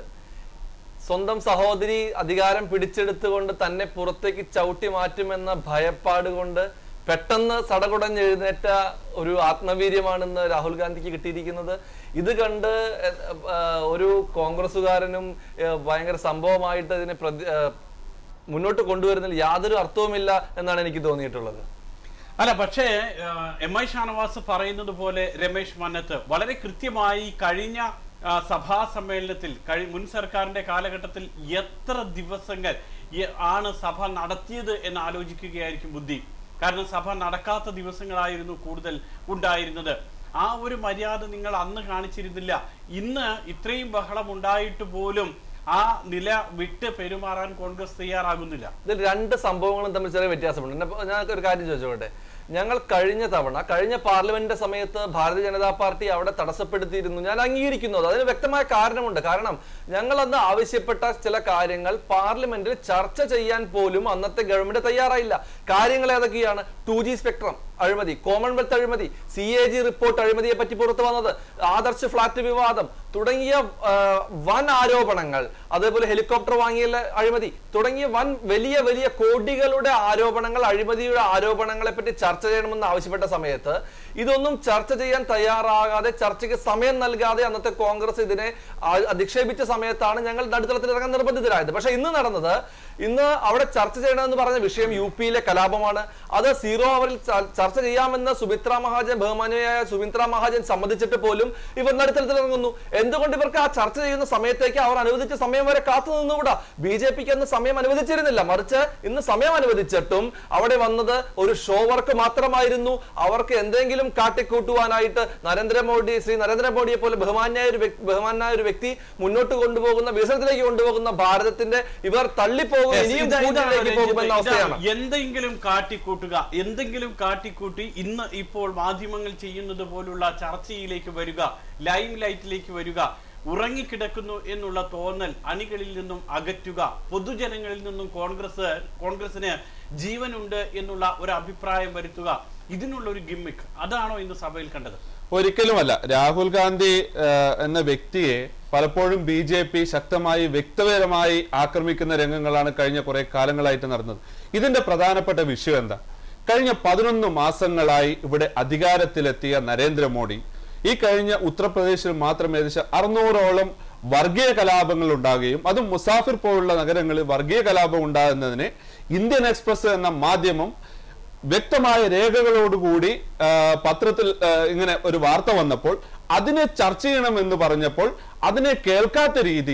S7: സ്വന്തം സഹോദരി അധികാരം പിടിച്ചെടുത്തുകൊണ്ട് തന്നെ പുറത്തേക്ക് ചവിട്ടി മാറ്റുമെന്ന ഭയപ്പാട് കൊണ്ട് പെട്ടെന്ന് സടകുടഞ്ഞെഴുന്നേറ്റ ഒരു ആത്മവീര്യമാണെന്ന് രാഹുൽ ഗാന്ധിക്ക് കിട്ടിയിരിക്കുന്നത് ഇത് കണ്ട് എ- ആ, ഒരു കോൺഗ്രസ്സുകാരനും ഏ, ഭയങ്കര സംഭവമായിട്ട് ഇതിനെ പ്രതി ആ, മുന്നോട്ട് കൊണ്ടുവരുന്നതിൽ യാതൊരു അർത്ഥവുമില്ല എന്നാണ് എനിക്ക് തോന്നിയിട്ടുള്ളത്
S1: അല്ല പക്ഷേ ആ, എം ഐ ഷാനവാസ് പറയുന്നത് പോലെ രമേശ് മന്നത്ത് വളരെ കൃത്യമായി കഴിഞ്ഞ ആ, സഭാ സമ്മേളനത്തിൽ കഴി മുൻ സർക്കാരിന്റെ കാലഘട്ടത്തിൽ എത്ര ദിവസങ്ങൾ യ- ആണ് സഭ നടത്തിയത് എന്ന് ആലോചിക്കുകയായിരിക്കും ബുദ്ധി കാരണം സഭ നടക്കാത്ത ദിവസങ്ങളായിരുന്നു കൂടുതൽ ഉണ്ടായിരുന്നത് ആ ഒരു മര്യാദ നിങ്ങൾ അന്ന് കാണിച്ചിരുന്നില്ല ഇന്ന് ഇത്രയും ബഹളം ഉണ്ടായിട്ട് പോലും ആ നില വിട്ട് പെരുമാറാൻ കോൺഗ്രസ് തയ്യാറാകുന്നില്ല
S7: ഇതിൽ രണ്ട് സംഭവങ്ങളും തമ്മിൽ ചെറിയ വ്യത്യാസമുണ്ട് എന്നെ- ഞാൻ ഒരു കാര്യം ചോദിച്ചോട്ടെ ഞങ്ങൾ കഴിഞ്ഞ തവണ കഴിഞ്ഞ പാർലമെന്റിന്റെ സമയത്ത് ഭാരതീയ ജനതാ പാർട്ടി അവിടെ തടസ്സപ്പെടുത്തിയിരുന്നു ഞാൻ അംഗീകരിക്കുന്നു അത് അതിന് വ്യക്തമായ കാരണമുണ്ട് കാരണം ഞങ്ങൾ അന്ന് ആവശ്യപ്പെട്ട ചില കാര്യങ്ങൾ പാർലമെന്റിൽ ചർച്ച ചെയ്യാൻ പോലും അന്നത്തെ ഗവൺമെന്റ് തയ്യാറായില്ല കാര്യങ്ങൾ ഏതൊക്കെയാണ് ടു ജി സ്പെക്ട്രം അഴിമതി കോമൺവെൽത്ത് അഴിമതി സി എ ജി റിപ്പോർട്ട് അഴിമതിയെ പറ്റി പുറത്തു വന്നത് ആദർശ് ഫ്ലാറ്റ് വിവാദം തുടങ്ങിയ ആ, വൻ ആരോപണങ്ങൾ അതേപോലെ ഹെലികോപ്റ്റർ വാങ്ങിയ അഴിമതി തുടങ്ങിയ വൻ വലിയ വലിയ കോടികളുടെ ആരോപണങ്ങൾ അഴിമതിയുടെ ആരോപണങ്ങളെ പറ്റി ചർച്ച ചെയ്യണമെന്ന് ആവശ്യപ്പെട്ട സമയത്ത് ഇതൊന്നും ചർച്ച ചെയ്യാൻ തയ്യാറാകാതെ ചർച്ചയ്ക്ക് സമയം നൽകാതെ അന്നത്തെ കോൺഗ്രസ് ഇതിനെ ആ- അധിക്ഷേപിച്ച സമയത്താണ് ഞങ്ങൾ നടുത്തളത്തിൽ ഇറങ്ങാൻ നിർബന്ധിതരായത് പക്ഷെ ഇന്ന് നടന്നത് ഇന്ന് അവിടെ ചർച്ച ചെയ്യണമെന്ന് പറഞ്ഞ വിഷയം യു പിയിലെ കലാപമാണ് അത് സീറോ അവറിൽ ച- ചർച്ച ചെയ്യാമെന്ന് സുമിത്ര മഹാജൻ ബഹുമാനിയായ സുമിത്ര മഹാജൻ സമ്മതിച്ചിട്ട് പോലും ഇവർ നടുത്തളത്തിൽ ഇറങ്ങുന്നു എന്തുകൊണ്ട് ഇവർക്ക് ആ ചർച്ച ചെയ്യുന്ന സമയത്തേക്ക് അവർ അനുവദിച്ച സമയം വരെ കാത്തു നിന്നുകൂടാ ബി ജെ പിക്ക് അന്ന് സമയം അനുവദിച്ചിരുന്നില്ല മറിച്ച് ഇന്ന് സമയം അനുവദിച്ചിട്ടും അവിടെ വന്നത് ഒരു ഷോ വർക്ക് മാത്രമായിരുന്നു അവർക്ക് എന്തെങ്കിലും കാട്ടിക്കൂട്ടുവാനായിട്ട് നരേന്ദ്രമോദി ശ്രീ നരേന്ദ്രമോദിയെ പോലെ ബഹുമാന്യായ ഒരു വ്യക്തി ബഹുമാനായ ഒരു വ്യക്തി മുന്നോട്ട് കൊണ്ടുപോകുന്ന വികസനത്തിലേക്ക് കൊണ്ടുപോകുന്ന ഭാരതത്തിന്റെ ഇവർ തള്ളിപ്പോകും
S1: Yes,
S7: ഇനിയും
S1: ഇത് ഇതാണ്
S7: കൂട്ടിലേക്ക്
S1: രഞ്ജിത്ത്.
S7: പോകുമെന്ന അവസ്ഥയാണ്
S1: ഇതാണ് എന്തെങ്കിലും കാട്ടിക്കൂട്ടുക എന്തെങ്കിലും കാട്ടിക്കൂട്ടി ഇന്ന് ഇപ്പോൾ മാധ്യമങ്ങൾ ചെയ്യുന്നത് പോലുള്ള ചർച്ചയിലേക്ക് വരിക ലൈം ലൈറ്റിലേക്ക് വരിക ഉറങ്ങിക്കിടക്കുന്നു എന്നുള്ള തോന്നൽ അണികളിൽ നിന്നും അകറ്റുക പൊതുജനങ്ങളിൽ നിന്നും കോൺഗ്രസ് കോൺഗ്രസിന് ജീവനുണ്ട് എന്നുള്ള ഒരു അഭിപ്രായം വരുത്തുക ഇതിനുള്ള ഒരു ഗിമ്മിക് അതാണോ ഇന്ന് സഭയിൽ കണ്ടത്
S8: ഒരിക്കലുമല്ല രാഹുൽ ഗാന്ധി ആ, എന്ന വ്യക്തിയെ പലപ്പോഴും ബി ജെ പി ശക്തമായി വ്യക്തിപരമായി ആക്രമിക്കുന്ന രംഗങ്ങളാണ് കഴിഞ്ഞ കുറെ കാലങ്ങളായിട്ട് നടന്നത് ഇതിന്റെ പ്രധാനപ്പെട്ട വിഷയം എന്താ കഴിഞ്ഞ പതിനൊന്ന് മാസങ്ങളായി ഇവിടെ അധികാരത്തിലെത്തിയ നരേന്ദ്രമോദി ഈ കഴിഞ്ഞ ഉത്തർപ്രദേശിൽ മാത്രം ഏകദേശം അറുന്നൂറോളം വർഗീയ കലാപങ്ങൾ ഉണ്ടാകുകയും അതും മുസാഫിർ പോലുള്ള നഗരങ്ങളിൽ വർഗീയ കലാപം ഉണ്ടാകുന്നതിനെ ഇന്ത്യൻ എക്സ്പ്രസ് എന്ന മാധ്യമം വ്യക്തമായ രേഖകളോടുകൂടി ആ, പത്രത്തിൽ ആ, ഇങ്ങനെ ഒരു വാർത്ത വന്നപ്പോൾ അതിനെ ചർച്ച ചെയ്യണമെന്ന് പറഞ്ഞപ്പോൾ അതിനെ കേൾക്കാത്ത രീതിയിൽ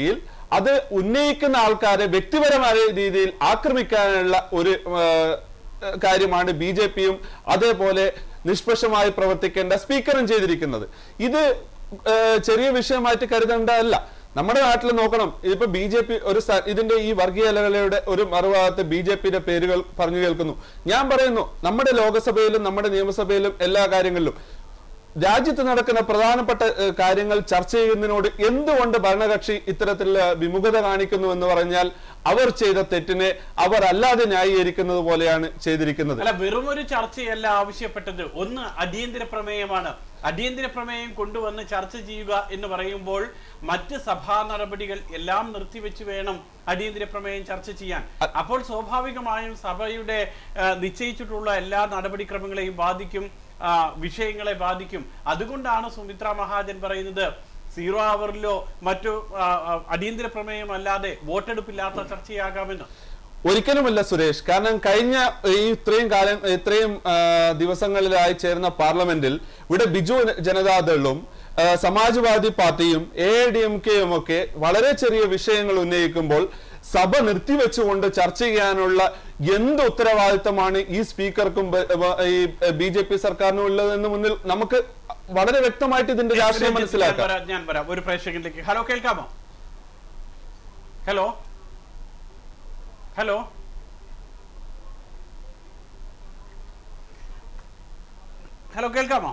S8: അത് ഉന്നയിക്കുന്ന ആൾക്കാരെ വ്യക്തിപരമായ രീതിയിൽ ആക്രമിക്കാനുള്ള ഒരു ആ, കാര്യമാണ് ബി ജെ പിയും അതേപോലെ നിഷ്പക്ഷമായി പ്രവർത്തിക്കേണ്ട സ്പീക്കറും ചെയ്തിരിക്കുന്നത് ഇത് ആ, ചെറിയ വിഷയമായിട്ട് കരുതേണ്ടതല്ല നമ്മുടെ നാട്ടിൽ നോക്കണം ഇതിപ്പോ ബി ജെ പി ഒരു സ്ഥ- ഇതിന്റെ ഈ വർഗീയ അലകളയുടെ ഒരു മറുഭാഗത്ത് ബി ജെ പിയുടെ പേരുകൾ പറഞ്ഞു കേൾക്കുന്നു ഞാൻ പറയുന്നു നമ്മുടെ ലോകസഭയിലും നമ്മുടെ നിയമസഭയിലും എല്ലാ കാര്യങ്ങളിലും രാജ്യത്ത് നടക്കുന്ന പ്രധാനപ്പെട്ട ഏഹ്, കാര്യങ്ങൾ ചർച്ച ചെയ്യുന്നതിനോട് എന്തുകൊണ്ട് ഭരണകക്ഷി ഇത്തരത്തിലുള്ള വിമുഖത കാണിക്കുന്നു എന്ന് പറഞ്ഞാൽ അവർ ചെയ്ത തെറ്റിനെ അവർ അല്ലാതെ ന്യായീകരിക്കുന്നത് പോലെയാണ് ചെയ്തിരിക്കുന്നത്
S1: അല്ല വെറും ഒരു ചർച്ചയല്ല ആവശ്യപ്പെട്ടത് ഒന്ന് അടിയന്തര പ്രമേയമാണ് അടിയന്തര പ്രമേയം കൊണ്ടുവന്ന് ചർച്ച ചെയ്യുക എന്ന് പറയുമ്പോൾ മറ്റ് സഭാ നടപടികൾ എല്ലാം നിർത്തിവെച്ച് വേണം അടിയന്തര പ്രമേയം ചർച്ച ചെയ്യാൻ അപ്പോൾ സ്വാഭാവികമായും സഭയുടെ ആ, നിശ്ചയിച്ചിട്ടുള്ള എല്ലാ നടപടിക്രമങ്ങളെയും ബാധിക്കും ആ, വിഷയങ്ങളെ ബാധിക്കും അതുകൊണ്ടാണ് സുമിത്ര മഹാജൻ പറയുന്നത് സീറോ അവറിലോ മറ്റു ആ, ആ, അടിയന്തര പ്രമേയം അല്ലാതെ വോട്ടെടുപ്പില്ലാത്ത ചർച്ചയാകാമെന്ന്
S8: ഒരിക്കലുമല്ല സുരേഷ് കാരണം കഴിഞ്ഞ ഈ ഇത്രയും കാലം ഇത്രയും ആ, ദിവസങ്ങളിലായി ചേർന്ന പാർലമെന്റിൽ ഇവിടെ ബിജു ജനതാദളും ആ, സമാജ്വാദി പാർട്ടിയും എ ഡി എം കെയും ഒക്കെ വളരെ ചെറിയ വിഷയങ്ങൾ ഉന്നയിക്കുമ്പോൾ സഭ നിർത്തിവെച്ചുകൊണ്ട് ചർച്ച ചെയ്യാനുള്ള എന്ത് ഉത്തരവാദിത്തമാണ് ഈ സ്പീക്കർക്കും ബ- ബ- ഈ ബി ജെ പി സർക്കാരിനും ഉള്ളതെന്ന് മുന്നിൽ നമുക്ക് വളരെ വ്യക്തമായിട്ട് ഇതിന്റെ രാഷ്ട്രീയം
S1: ഞാൻ
S8: മനസ്സിലാക്കാം
S1: വരാം, ഞാൻ വരാം ഒരു പ്രേക്ഷകനിലേക്ക് ഹലോ കേൾക്കാമോ ഹലോ ഹലോ ഹലോ കേൾക്കാമോ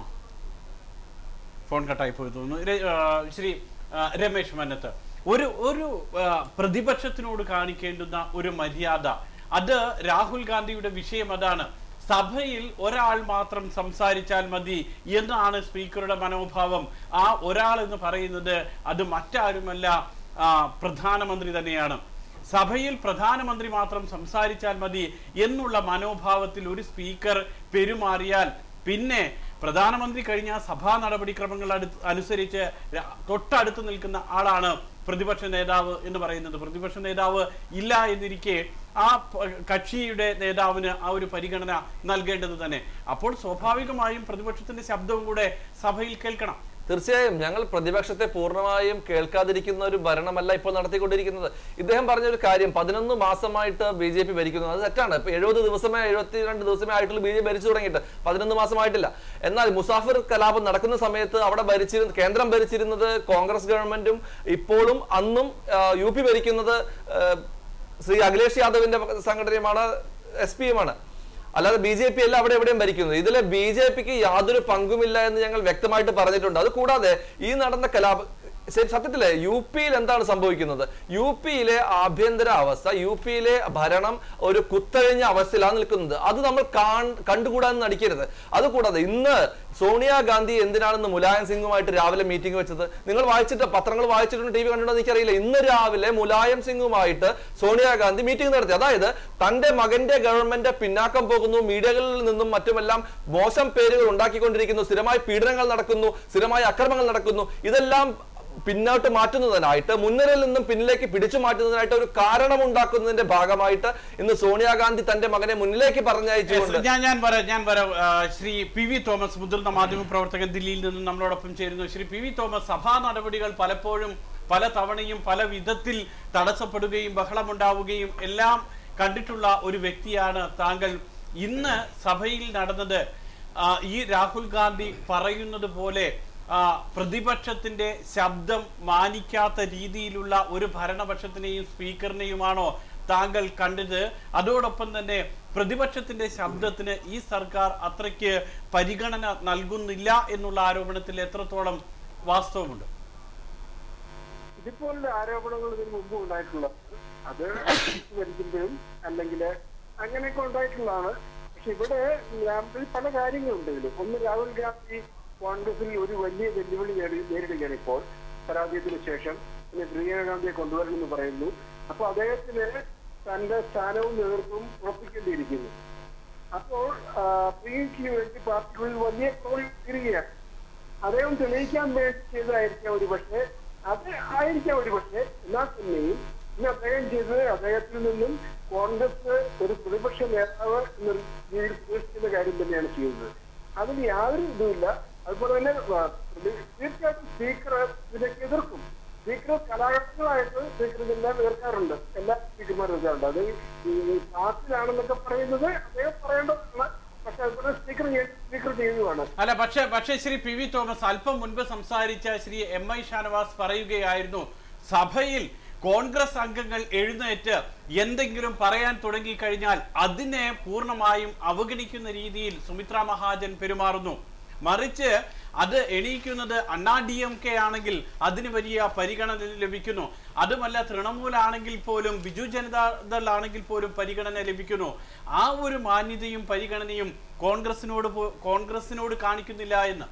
S1: ഫോൺ കട്ടായി പോയി തോന്നുന്നു രെ- ആ, ശ്രീ ആ, രമേശ് മന്നത്ത് ഒരു ഒരു ആ, പ്രതിപക്ഷത്തിനോട് കാണിക്കേണ്ടുന്ന ഒരു മര്യാദ അത് രാഹുൽ ഗാന്ധിയുടെ വിഷയം അതാണ് സഭയിൽ ഒരാൾ മാത്രം സംസാരിച്ചാൽ മതി എന്നാണ് സ്പീക്കറുടെ മനോഭാവം ആ ഒരാൾ എന്ന് പറയുന്നത് അത് മറ്റാരുമല്ല ആ, പ്രധാനമന്ത്രി തന്നെയാണ് സഭയിൽ പ്രധാനമന്ത്രി മാത്രം സംസാരിച്ചാൽ മതി എന്നുള്ള മനോഭാവത്തിൽ ഒരു സ്പീക്കർ പെരുമാറിയാൽ പിന്നെ പ്രധാനമന്ത്രി കഴിഞ്ഞ സഭാ നടപടിക്രമങ്ങൾ അടുത്ത് അനുസരിച്ച് ര- തൊട്ടടുത്ത് നിൽക്കുന്ന ആളാണ് പ്രതിപക്ഷ നേതാവ് എന്ന് പറയുന്നത് പ്രതിപക്ഷ നേതാവ് ഇല്ല എന്നിരിക്കെ ആ പ- കക്ഷിയുടെ നേതാവിന് ആ ഒരു പരിഗണന നൽകേണ്ടത് തന്നെ അപ്പോൾ സ്വാഭാവികമായും പ്രതിപക്ഷത്തിന്റെ ശബ്ദവും കൂടെ സഭയിൽ കേൾക്കണം
S7: തീർച്ചയായും ഞങ്ങൾ പ്രതിപക്ഷത്തെ പൂർണ്ണമായും കേൾക്കാതിരിക്കുന്ന ഒരു ഭരണമല്ല ഇപ്പോൾ നടത്തിക്കൊണ്ടിരിക്കുന്നത് ഇദ്ദേഹം പറഞ്ഞ ഒരു കാര്യം പതിനൊന്ന് മാസമായിട്ട് ബി ജെ പി ഭരിക്കുന്നു അത് തെറ്റാണ് ഇപ്പൊ എഴുപത് ദിവസമേ എഴുപത്തിരണ്ട് ദിവസമേ ആയിട്ടുള്ള ബി ജെ പി ഭരിച്ചു തുടങ്ങിയിട്ട് പതിനൊന്ന് മാസമായിട്ടില്ല എന്നാൽ മുസാഫിർ കലാപം നടക്കുന്ന സമയത്ത് അവിടെ ഭരിച്ചിരുന്ന കേന്ദ്രം ഭരിച്ചിരുന്നത് കോൺഗ്രസ് ഗവൺമെന്റും ഇപ്പോഴും അന്നും ആ, യു പി ഭരിക്കുന്നത് ആ, ശ്രീ അഖിലേഷ് യാദവിന്റെ സംഘടനയുമാണ് എസ് പിയുമാണ് അല്ലാതെ ബി ജെ പി അല്ല അവിടെ എവിടെയും ഭരിക്കുന്നത് ഇതിലെ ബി ജെ പിക്ക് യാതൊരു പങ്കുമില്ല എന്ന് ഞങ്ങൾ വ്യക്തമായിട്ട് പറഞ്ഞിട്ടുണ്ട് അത് കൂടാതെ ഈ നടന്ന കലാപ ശരി, സത്യത്തില് യു പിയിൽ എന്താണ് സംഭവിക്കുന്നത് യു പിയിലെ ആഭ്യന്തര അവസ്ഥ യു പിയിലെ ഭരണം ഒരു കുത്തഴിഞ്ഞ അവസ്ഥയിലാണ് നിൽക്കുന്നത് അത് നമ്മൾ കാൺ- കണ്ടുകൂടാൻ നടിക്കരുത് അതുകൂടാതെ ഇന്ന് സോണിയാഗാന്ധി എന്തിനാണെന്ന് മുലായം സിംഗുമായിട്ട് രാവിലെ മീറ്റിംഗ് വെച്ചത് നിങ്ങൾ വായിച്ചിട്ട് പത്രങ്ങൾ വായിച്ചിട്ടുണ്ട് ടി വി കണ്ടിട്ടുണ്ടോ എനിക്കറിയില്ല ഇന്ന് രാവിലെ മുലായം സിംഗുമായിട്ട് സോണിയാഗാന്ധി മീറ്റിംഗ് നടത്തി അതായത് തന്റെ മകന്റെ ഗവൺമെന്റ് പിന്നാക്കം പോകുന്നു മീഡിയകളിൽ നിന്നും മറ്റുമെല്ലാം മോശം പേരുകൾ ഉണ്ടാക്കിക്കൊണ്ടിരിക്കുന്നു സ്ഥിരമായി പീഡനങ്ങൾ നടക്കുന്നു സ്ഥിരമായി അക്രമങ്ങൾ നടക്കുന്നു ഇതെല്ലാം പിന്നോട്ട് മാറ്റുന്നതിനായിട്ട് മുൻനിരയിൽ നിന്നും പിന്നിലേക്ക് പിടിച്ചു മാറ്റുന്നതിനായിട്ട് ഒരു കാരണം ഉണ്ടാക്കുന്നതിന്റെ ഭാഗമായിട്ട് ഇന്ന് സോണിയാഗാന്ധി തന്റെ മകനെ മുന്നിലേക്ക് പറഞ്ഞയച്ചുകൊണ്ട്
S1: ഞാൻ ഞാൻ വരാം ഞാൻ വരാം ആ, ശ്രീ പി വി തോമസ് മുതിർന്ന മാധ്യമ പ്രവർത്തകൻ ദില്ലിയിൽ നിന്നും നമ്മളോടൊപ്പം ചേരുന്നു ശ്രീ പി വി തോമസ് സഭാ നടപടികൾ പലപ്പോഴും പല തവണയും പല വിധത്തിൽ തടസ്സപ്പെടുകയും ബഹളമുണ്ടാവുകയും എല്ലാം കണ്ടിട്ടുള്ള ഒരു വ്യക്തിയാണ് താങ്കൾ ഇന്ന് സഭയിൽ നടന്നത് ആ, ഈ രാഹുൽ ഗാന്ധി പറയുന്നത് പോലെ ആ, പ്രതിപക്ഷത്തിന്റെ ശബ്ദം മാനിക്കാത്ത രീതിയിലുള്ള ഒരു ഭരണപക്ഷത്തിനെയും സ്പീക്കറിനെയുമാണോ താങ്കൾ കണ്ടത് അതോടൊപ്പം തന്നെ പ്രതിപക്ഷത്തിന്റെ ശബ്ദത്തിന് ഈ സർക്കാർ അത്രയ്ക്ക് പരിഗണന നൽകുന്നില്ല എന്നുള്ള ആരോപണത്തിൽ എത്രത്തോളം വാസ്തവമുണ്ട്
S6: ഇതുപോലുള്ള ആരോപണങ്ങൾ ഇതിന് മുമ്പ് ഉണ്ടായിട്ടുള്ളത് അത് ഭരിക്കുമ്പോഴും അല്ലെങ്കിൽ അങ്ങനെയൊക്കെ ഉണ്ടായിട്ടുള്ളതാണ് പക്ഷെ ഇവിടെ രാഹുൽ പല കാര്യങ്ങളുണ്ട് ഇതിൽ ഒന്ന് രാഹുൽ ഗാന്ധി കോൺഗ്രസിൽ ഒരു വലിയ വെല്ലുവിളി നേരി- നേരിടുകയാണ് ഇപ്പോൾ പരാജയത്തിന് ശേഷം പിന്നെ പ്രിയങ്ക ഗാന്ധിയെ കൊണ്ടുവരണമെന്ന് പറയുന്നു അപ്പൊ അദ്ദേഹത്തിന് തന്റെ സ്ഥാനവും നേതൃത്വവും ഉറപ്പിക്കേണ്ടിയിരിക്കുന്നു അപ്പോൾ ആ, പ്രിയങ്കയ്ക്ക് വേണ്ടി പാർട്ടിക്കുള്ളിൽ വലിയ ട്രോളി തീരുകയാണ് അദ്ദേഹം തെളിയിക്കാൻ വേണ്ടി ചെയ്തതായിരിക്കാം ഒരു പക്ഷേ അത് ആയിരിക്കാം ഒരു പക്ഷേ എന്നാൽ തന്നെയും ഇന്ന് അദ്ദേഹം ചെയ്തത് അദ്ദേഹത്തിൽ നിന്നും കോൺഗ്രസ് ഒരു പ്രതിപക്ഷ നേതാവ് എന്ന രീതിയിൽ പ്രതീക്ഷിക്കുന്ന കാര്യം തന്നെയാണ് ചെയ്യുന്നത് അതിന് യാതൊരു ഇതുമില്ല അതുപോലെ തന്നെ ആ, പ്രതി- തീർച്ചയായിട്ടും സ്പീക്കർ ഇതിനൊക്കെ എതിർക്കും സ്പീക്കർ കലാകാരങ്ങളായിട്ട് സ്പീക്കർ എല്ലാം ഏർക്കാറുണ്ട് എല്ലാ സ്പീക്കർമാരും ഏർക്കാറുണ്ട് അത് ഈ പാർട്ടിലാണെന്നൊക്കെ പറയുന്നത് അദ്ദേഹം പറയേണ്ടതാണ് പക്ഷെ അതുപോലെ സ്പീക്കർ സ്പീക്കർ ചെയ്യുന്നതാണ്
S1: അല്ല പക്ഷേ പക്ഷേ ശ്രീ പി വി തോമസ് അല്പം മുൻപ് സംസാരിച്ച ശ്രീ എം ഐ ഷാനവാസ് പറയുകയായിരുന്നു സഭയിൽ കോൺഗ്രസ് അംഗങ്ങൾ എഴുന്നേറ്റ് എന്തെങ്കിലും പറയാൻ തുടങ്ങിക്കഴിഞ്ഞാൽ അതിനെ പൂർണ്ണമായും അവഗണിക്കുന്ന രീതിയിൽ സുമിത്ര മഹാജൻ പെരുമാറുന്നു മറിച്ച് അത് എണീക്കുന്നത് അണ്ണാ ഡി എം കെ ആണെങ്കിൽ അതിന് വലിയ പരിഗണന ലഭിക്കുന്നു അതുമല്ല തൃണമൂലാണെങ്കിൽ പോലും ബിജു ജനതാദൾ ആണെങ്കിൽ പോലും പരിഗണന ലഭിക്കുന്നു ആ ഒരു മാന്യതയും പരിഗണനയും കോൺഗ്രസിനോട് പോ- കോൺഗ്രസിനോട് കാണിക്കുന്നില്ല എന്ന്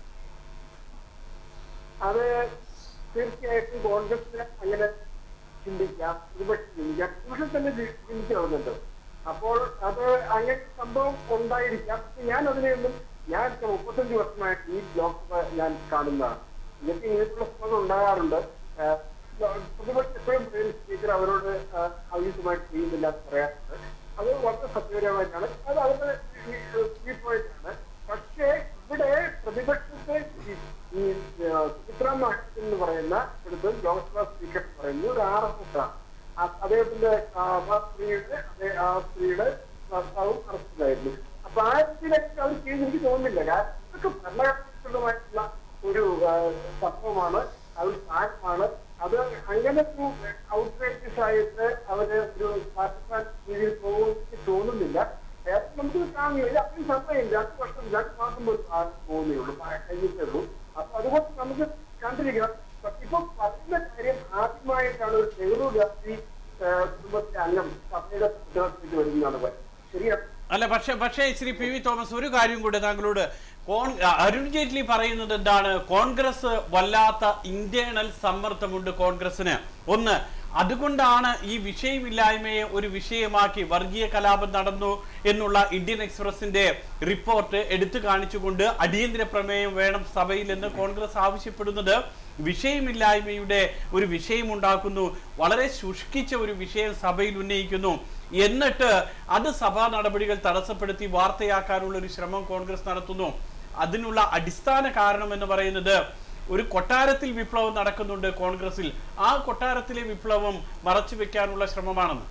S6: അത് തീർച്ചയായിട്ടും കോൺഗ്രസിന് അങ്ങനെ ചിന്തിക്കാം ഒരുപക്ഷെ ചിന്തിക്കാം പക്ഷെ തന്നെ ചി- ചിന്തിച്ചു വരുന്നുണ്ട് അപ്പോൾ അത് അങ്ങനെ സംഭവം ഉണ്ടായിരിക്കാം പക്ഷെ ഞാൻ അതിനെയൊന്നും ഞാൻ ഇപ്പൊ മുപ്പത്തഞ്ച് വർഷമായിട്ട് ഈ ലോക്സഭ ഞാൻ കാണുന്നതാണ് ഇതൊക്കെ ഇങ്ങനെയുള്ള സംഭവങ്ങൾ ഉണ്ടാകാറുണ്ട് ആഹ് പ്രതിപക്ഷം എപ്പോഴും പറയുന്ന സ്പീക്കർ അവരോട് ആഹ് ആവശ്യമായിട്ട് ചെയ്യുന്നില്ല എന്ന് പറയാറുണ്ട് അത് വളരെ സത്യപരമായിട്ടാണ് അത് അവരുടെ ഈ പോയിന്റ് ആണ് പക്ഷേ ഇവിടെ പ്രതിപക്ഷത്തെ ഈ- ഈ സുമിത്ര മഹാജൻ എന്ന് പറയുന്ന ഇവിടുത്തെ ലോക്സഭാ സ്പീക്കർ എന്ന് പറയുന്നത് ഒരു ആർ എസ് എസ് ആണ് ആ- അദ്ദേഹത്തിന്റെ ആ ആ സ്ത്രീയുടെ അതേ ആ സ്ത്രീയുടെ ഭർത്താവും അറസ്റ്റിലായിരുന്നു അപ്പൊ ആ രീതിയിലൊക്കെ അവർ ചെയ്യുന്ന എനിക്ക് തോന്നുന്നില്ല കാരണം ഇതൊക്കെ ഭരണഘടനായിട്ടുള്ള ഒരു ആ, സംഭവമാണ് അത് കാര്യമാണ് അത് അങ്ങനെ ഒരു ഔട്ട്റേജസ് ആയിട്ട് അവര് ഒരു പാകിസ്ഥാൻ രീതിയിൽ പോകുമെന്ന് എനിക്ക് തോന്നുന്നില്ല ഏതായാലും നമുക്ക് കാണില്ല അതിന് സമയമില്ല രണ്ട് വർഷം രണ്ട് മാസം പോലും ആദ്യം പോകുന്നേ ഉള്ളൂ ആ, കഴിഞ്ഞിട്ടേ ഉള്ളൂ അപ്പൊ അതുകൊണ്ട് നമുക്ക് കണ്ടിരിക്കണം പക്ഷെ ഇപ്പൊ പറയുന്ന കാര്യം ആദ്യമായിട്ടാണ് ഒരു നെഹ്റു ഗാന്ധി ആ, കുടുംബത്തിലെ അംഗം സഭയുടെ ഉത്തരവാദിത്തത്തിൽ വരുന്നതാണ് പറയുന്നത്. ശരിയാണ്
S1: അല്ല പക്ഷേ പക്ഷേ ശ്രീ പി വി തോമസ് ഒരു കാര്യം കൂടെ താങ്കളോട് കോൺ അരുൺ ജെയ്റ്റ്ലി പറയുന്നത് എന്താണ് കോൺഗ്രസ് വല്ലാത്ത ഇന്റേണൽ സമ്മർദ്ദമുണ്ട് കോൺഗ്രസിന് ഒന്ന് അതുകൊണ്ടാണ് ഈ വിഷയമില്ലായ്മയെ ഒരു വിഷയമാക്കി വർഗീയ കലാപം നടന്നു എന്നുള്ള ഇന്ത്യൻ എക്സ്പ്രസിന്റെ റിപ്പോർട്ട് എടുത്തു കാണിച്ചുകൊണ്ട് അടിയന്തര പ്രമേയം വേണം സഭയിൽ എന്ന് കോൺഗ്രസ് ആവശ്യപ്പെടുന്നത് വിഷയമില്ലായ്മയുടെ ഒരു വിഷയം ഉണ്ടാക്കുന്നു വളരെ ശുഷ്കിച്ച ഒരു വിഷയം സഭയിൽ ഉന്നയിക്കുന്നു എന്നിട്ട് അത് സഭാ നടപടികൾ തടസ്സപ്പെടുത്തി വാർത്തയാക്കാനുള്ള ഒരു ശ്രമം കോൺഗ്രസ് നടത്തുന്നു അതിനുള്ള അടിസ്ഥാന കാരണം എന്ന് പറയുന്നത് ഒരു കൊട്ടാരത്തിൽ വിപ്ലവം നടക്കുന്നുണ്ട് കോൺഗ്രസിൽ ആ കൊട്ടാരത്തിലെ വിപ്ലവം മറച്ചു വെക്കാനുള്ള ശ്രമമാണെന്ന്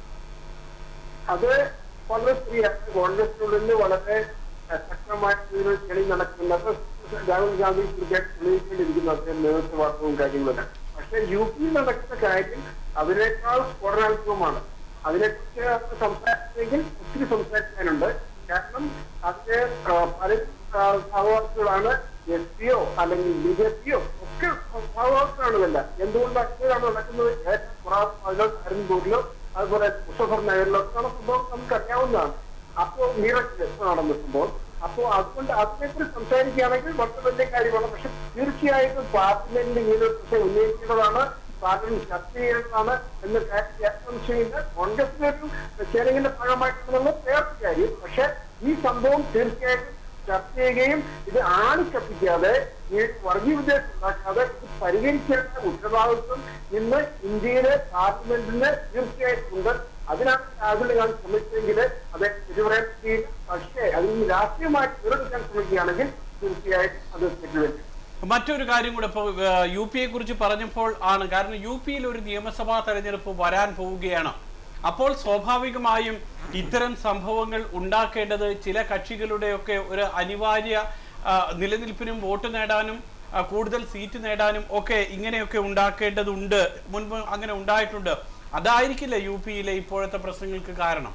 S6: അത് വളരെ ശരിയാണ് കോൺഗ്രസിനുള്ളിൽ വളരെ അഹ്, ശക്തമായിട്ടുള്ള ചെളി നടക്കുന്നത് രാഹുൽ ഗാന്ധി തീർച്ചയായിട്ടും തെളിയിക്കേണ്ടിയിരിക്കുന്നു അദ്ദേഹം നേതൃത്വവാദവും കാര്യങ്ങളൊക്കെ പക്ഷെ യു പിയിൽ നടക്കുന്ന കാര്യം അതിനേക്കാൾ സ്ഫോടനാത്മകമാണ് അതിനെക്കുറിച്ച് സംസാരിച്ചെങ്കിൽ ഒത്തിരി സംസാരിക്കാനുണ്ട് കാരണം അതിന് ആ, പല ആ, ഭാഗവാക്കുകളാണ് എസ് പിയോ അല്ലെങ്കിൽ ബി ജെ പിയോ ഒക്കെ ഭാഗവാക്കുകളാണ് എന്തുകൊണ്ട് അങ്ങനെയാണ് നടക്കുന്നത് ഏറ്റവും കുറവ് അരുൺപൂരിലോ അതുപോലെ മുസഫർ നഗറിലോ ഒക്കെ സംഭവം നമുക്ക് അറിയാവുന്നതാണ് അപ്പോ മീററ്റിൽ നടന്ന സംഭവം അപ്പോ അതുകൊണ്ട് അതിനെക്കുറിച്ച് സംസാരിക്കുകയാണെങ്കിൽ വളരെ വലിയ കാര്യമാണ് പക്ഷെ തീർച്ചയായിട്ടും പാർലമെന്റിൽ ഇങ്ങനെ ഒരു പ്രശ്നം ഉന്നയിക്കേണ്ടതാണ് പാർലമെന്റ് ചർച്ച ചെയ്യേണ്ടതാണ് എന്ന കാര്യം സംശയമില്ല കോൺഗ്രസിന്റെ ഒരു ചേരങ്ങിന്റെ ഭാഗമായിട്ടുള്ള വേറെ കാര്യം പക്ഷെ ഈ സംഭവം തീർച്ചയായിട്ടും ചർച്ച ചെയ്യുകയും ഇത് ആളിക്കപ്പിക്കാതെ ഈ വർഗീയ ഉദ്ദേശം ഉണ്ടാക്കാതെ ഇത് പരിഹരിക്കേണ്ട ഉത്തരവാദിത്വം ഇന്ന് ഇന്ത്യയിലെ പാർലമെന്റിന് തീർച്ചയായിട്ടും ഉണ്ട് അതിനാണ് രാഹുൽ ഗാന്ധി ശ്രമിച്ചെങ്കിൽ അത് ഇതുവരെ പറ്റിയില്ല പക്ഷേ അതിൽ നിന്ന് രാഷ്ട്രീയമായിട്ട് നിറവേറ്റാൻ ശ്രമിക്കുകയാണെങ്കിൽ തീർച്ചയായിട്ടും അത് തെറ്റുവരും
S1: മറ്റൊരു കാര്യം കൂടെ ഇപ്പോൾ യു പിയെ കുറിച്ച് പറഞ്ഞപ്പോൾ ആണ് കാരണം യു പിയിൽ ഒരു നിയമസഭാ തെരഞ്ഞെടുപ്പ് വരാൻ പോവുകയാണ് അപ്പോൾ സ്വാഭാവികമായും ഇത്തരം സംഭവങ്ങൾ ഉണ്ടാക്കേണ്ടത് ചില കക്ഷികളുടെയൊക്കെ ഒരു അനിവാര്യ ആ, നിലനിൽപ്പിനും വോട്ട് നേടാനും ആ, കൂടുതൽ സീറ്റ് നേടാനും ഒക്കെ ഇങ്ങനെയൊക്കെ ഉണ്ടാക്കേണ്ടതുണ്ട് മുൻപ് അങ്ങനെ ഉണ്ടായിട്ടുണ്ട് അതായിരിക്കില്ല യു പിയിലെ ഇപ്പോഴത്തെ പ്രശ്നങ്ങൾക്ക് കാരണം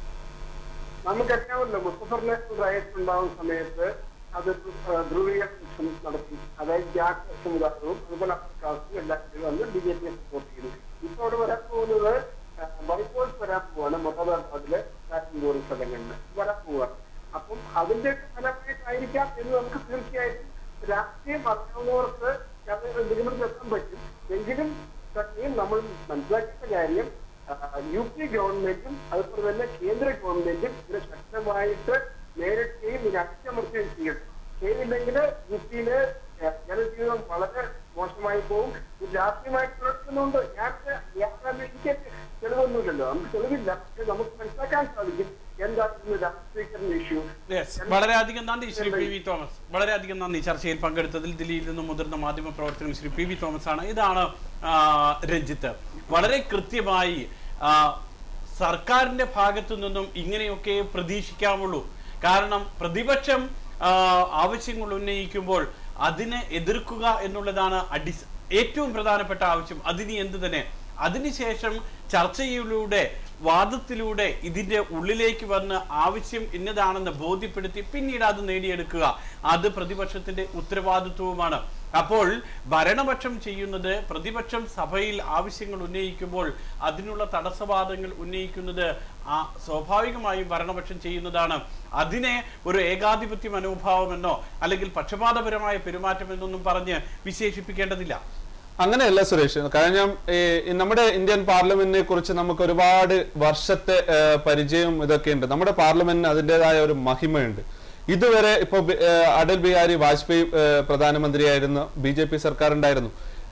S6: നമുക്കറിയാമല്ലോ മുസ്തഫറിനെ റയറ്റ് ഉണ്ടാവുന്ന സമയത്ത് അത് ധ്രുവീകരണം നടത്തി അതായത് ജാക്ക് സമുദായവും അതുപോലെ അപ്പർ കാസ്റ്റും എല്ലാവരും വന്ന് ബി ജെ പിയെ സപ്പോർട്ട് ചെയ്തു ഇപ്പൊ അവിടെ വരാൻ പോകുന്നത് ബൈപോൾസ് വരാൻ പോവാണ് മൊഹബാബാദിലെ കാശ്മീർ സ്ഥലങ്ങളിൽ വരാൻ പോവാണ് അപ്പം അതിന്റെ ഫലമായിട്ടായിരിക്കാം എന്ന് നമുക്ക് തീർച്ചയായിട്ടും രാഷ്ട്രീയം അറിയാവുന്നവർക്ക് അത് നിഗമനത്തിലെത്താൻ പറ്റും എങ്കിലും തന്നെയും നമ്മൾ മനസ്സിലാക്കേണ്ട കാര്യം യു പി ഗവൺമെന്റും അതുപോലെ തന്നെ കേന്ദ്ര ഗവൺമെന്റും ഇതിനെ ശക്തമായിട്ട് നേരിടുകയും ഇതിനെ അടിച്ചമർത്തുകയും ചെയ്യും ചെയ്തില്ലെങ്കിൽ യു പിയില് ജനജീവിതം വളരെ മോശമായി പോകും ഇത് രാഷ്ട്രീയമായിട്ട് പ്രവർത്തിക്കുന്നുണ്ട് ഞാൻ ഞാൻ എനിക്ക് തെളിവൊന്നുമില്ലല്ലോ നമുക്ക് തെളിവില്ല പക്ഷെ നമുക്ക് മനസ്സിലാക്കാൻ സാധിക്കും എന്താണ് ഇന്ന് സ്പീക്കറിന്റെ ഇഷ്യൂ
S1: Yes. വളരെയധികം നന്ദി ശ്രീ പി വി തോമസ് വളരെയധികം നന്ദി ചർച്ചയിൽ പങ്കെടുത്തതിൽ ദില്ലിയിൽ നിന്നും മുതിർന്ന മാധ്യമ പ്രവർത്തകൻ ശ്രീ പി വി തോമസ് ആണ് ഇതാണ് ആ, രഞ്ജിത്ത് വളരെ കൃത്യമായി ആ, സർക്കാരിന്റെ ഭാഗത്തു നിന്നും ഇങ്ങനെയൊക്കെ പ്രതീക്ഷിക്കാമുള്ളൂ കാരണം പ്രതിപക്ഷം ആ, ആവശ്യങ്ങൾ ഉന്നയിക്കുമ്പോൾ അതിനെ എതിർക്കുക എന്നുള്ളതാണ് അടിസ് ഏറ്റവും പ്രധാനപ്പെട്ട ആവശ്യം അതിന് എന്ത് തന്നെ അതിനുശേഷം ചർച്ചയിലൂടെ വാദത്തിലൂടെ ഇതിന്റെ ഉള്ളിലേക്ക് വന്ന് ആവശ്യം ഇന്നതാണെന്ന് ബോധ്യപ്പെടുത്തി പിന്നീട് അത് നേടിയെടുക്കുക അത് പ്രതിപക്ഷത്തിന്റെ ഉത്തരവാദിത്വവുമാണ് അപ്പോൾ ഭരണപക്ഷം ചെയ്യുന്നത് പ്രതിപക്ഷം സഭയിൽ ആവശ്യങ്ങൾ ഉന്നയിക്കുമ്പോൾ അതിനുള്ള തടസ്സവാദങ്ങൾ ഉന്നയിക്കുന്നത് ആ സ്വാഭാവികമായും ഭരണപക്ഷം ചെയ്യുന്നതാണ് അതിനെ ഒരു ഏകാധിപത്യ മനോഭാവമെന്നോ അല്ലെങ്കിൽ പക്ഷപാതപരമായ പെരുമാറ്റമെന്നൊന്നും പറഞ്ഞ് വിശേഷിപ്പിക്കേണ്ടതില്ല
S8: അങ്ങനെയല്ല സുരേഷ് കാരണം ഈ ഈ നമ്മുടെ ഇന്ത്യൻ പാർലമെന്റിനെ കുറിച്ച് നമുക്ക് ഒരുപാട് വർഷത്തെ ഏ, പരിചയം ഇതൊക്കെ ഉണ്ട് നമ്മുടെ പാർലമെന്റിന് അതിൻ്റെതായ ഒരു മഹിമയുണ്ട് ഇതുവരെ ഇപ്പൊ ബി- ഏ, അടൽ ബിഹാരി വാജ്പേയി ഏ, പ്രധാനമന്ത്രിയായിരുന്നു ബി ജെ പി സർക്കാർ ഉണ്ടായിരുന്നു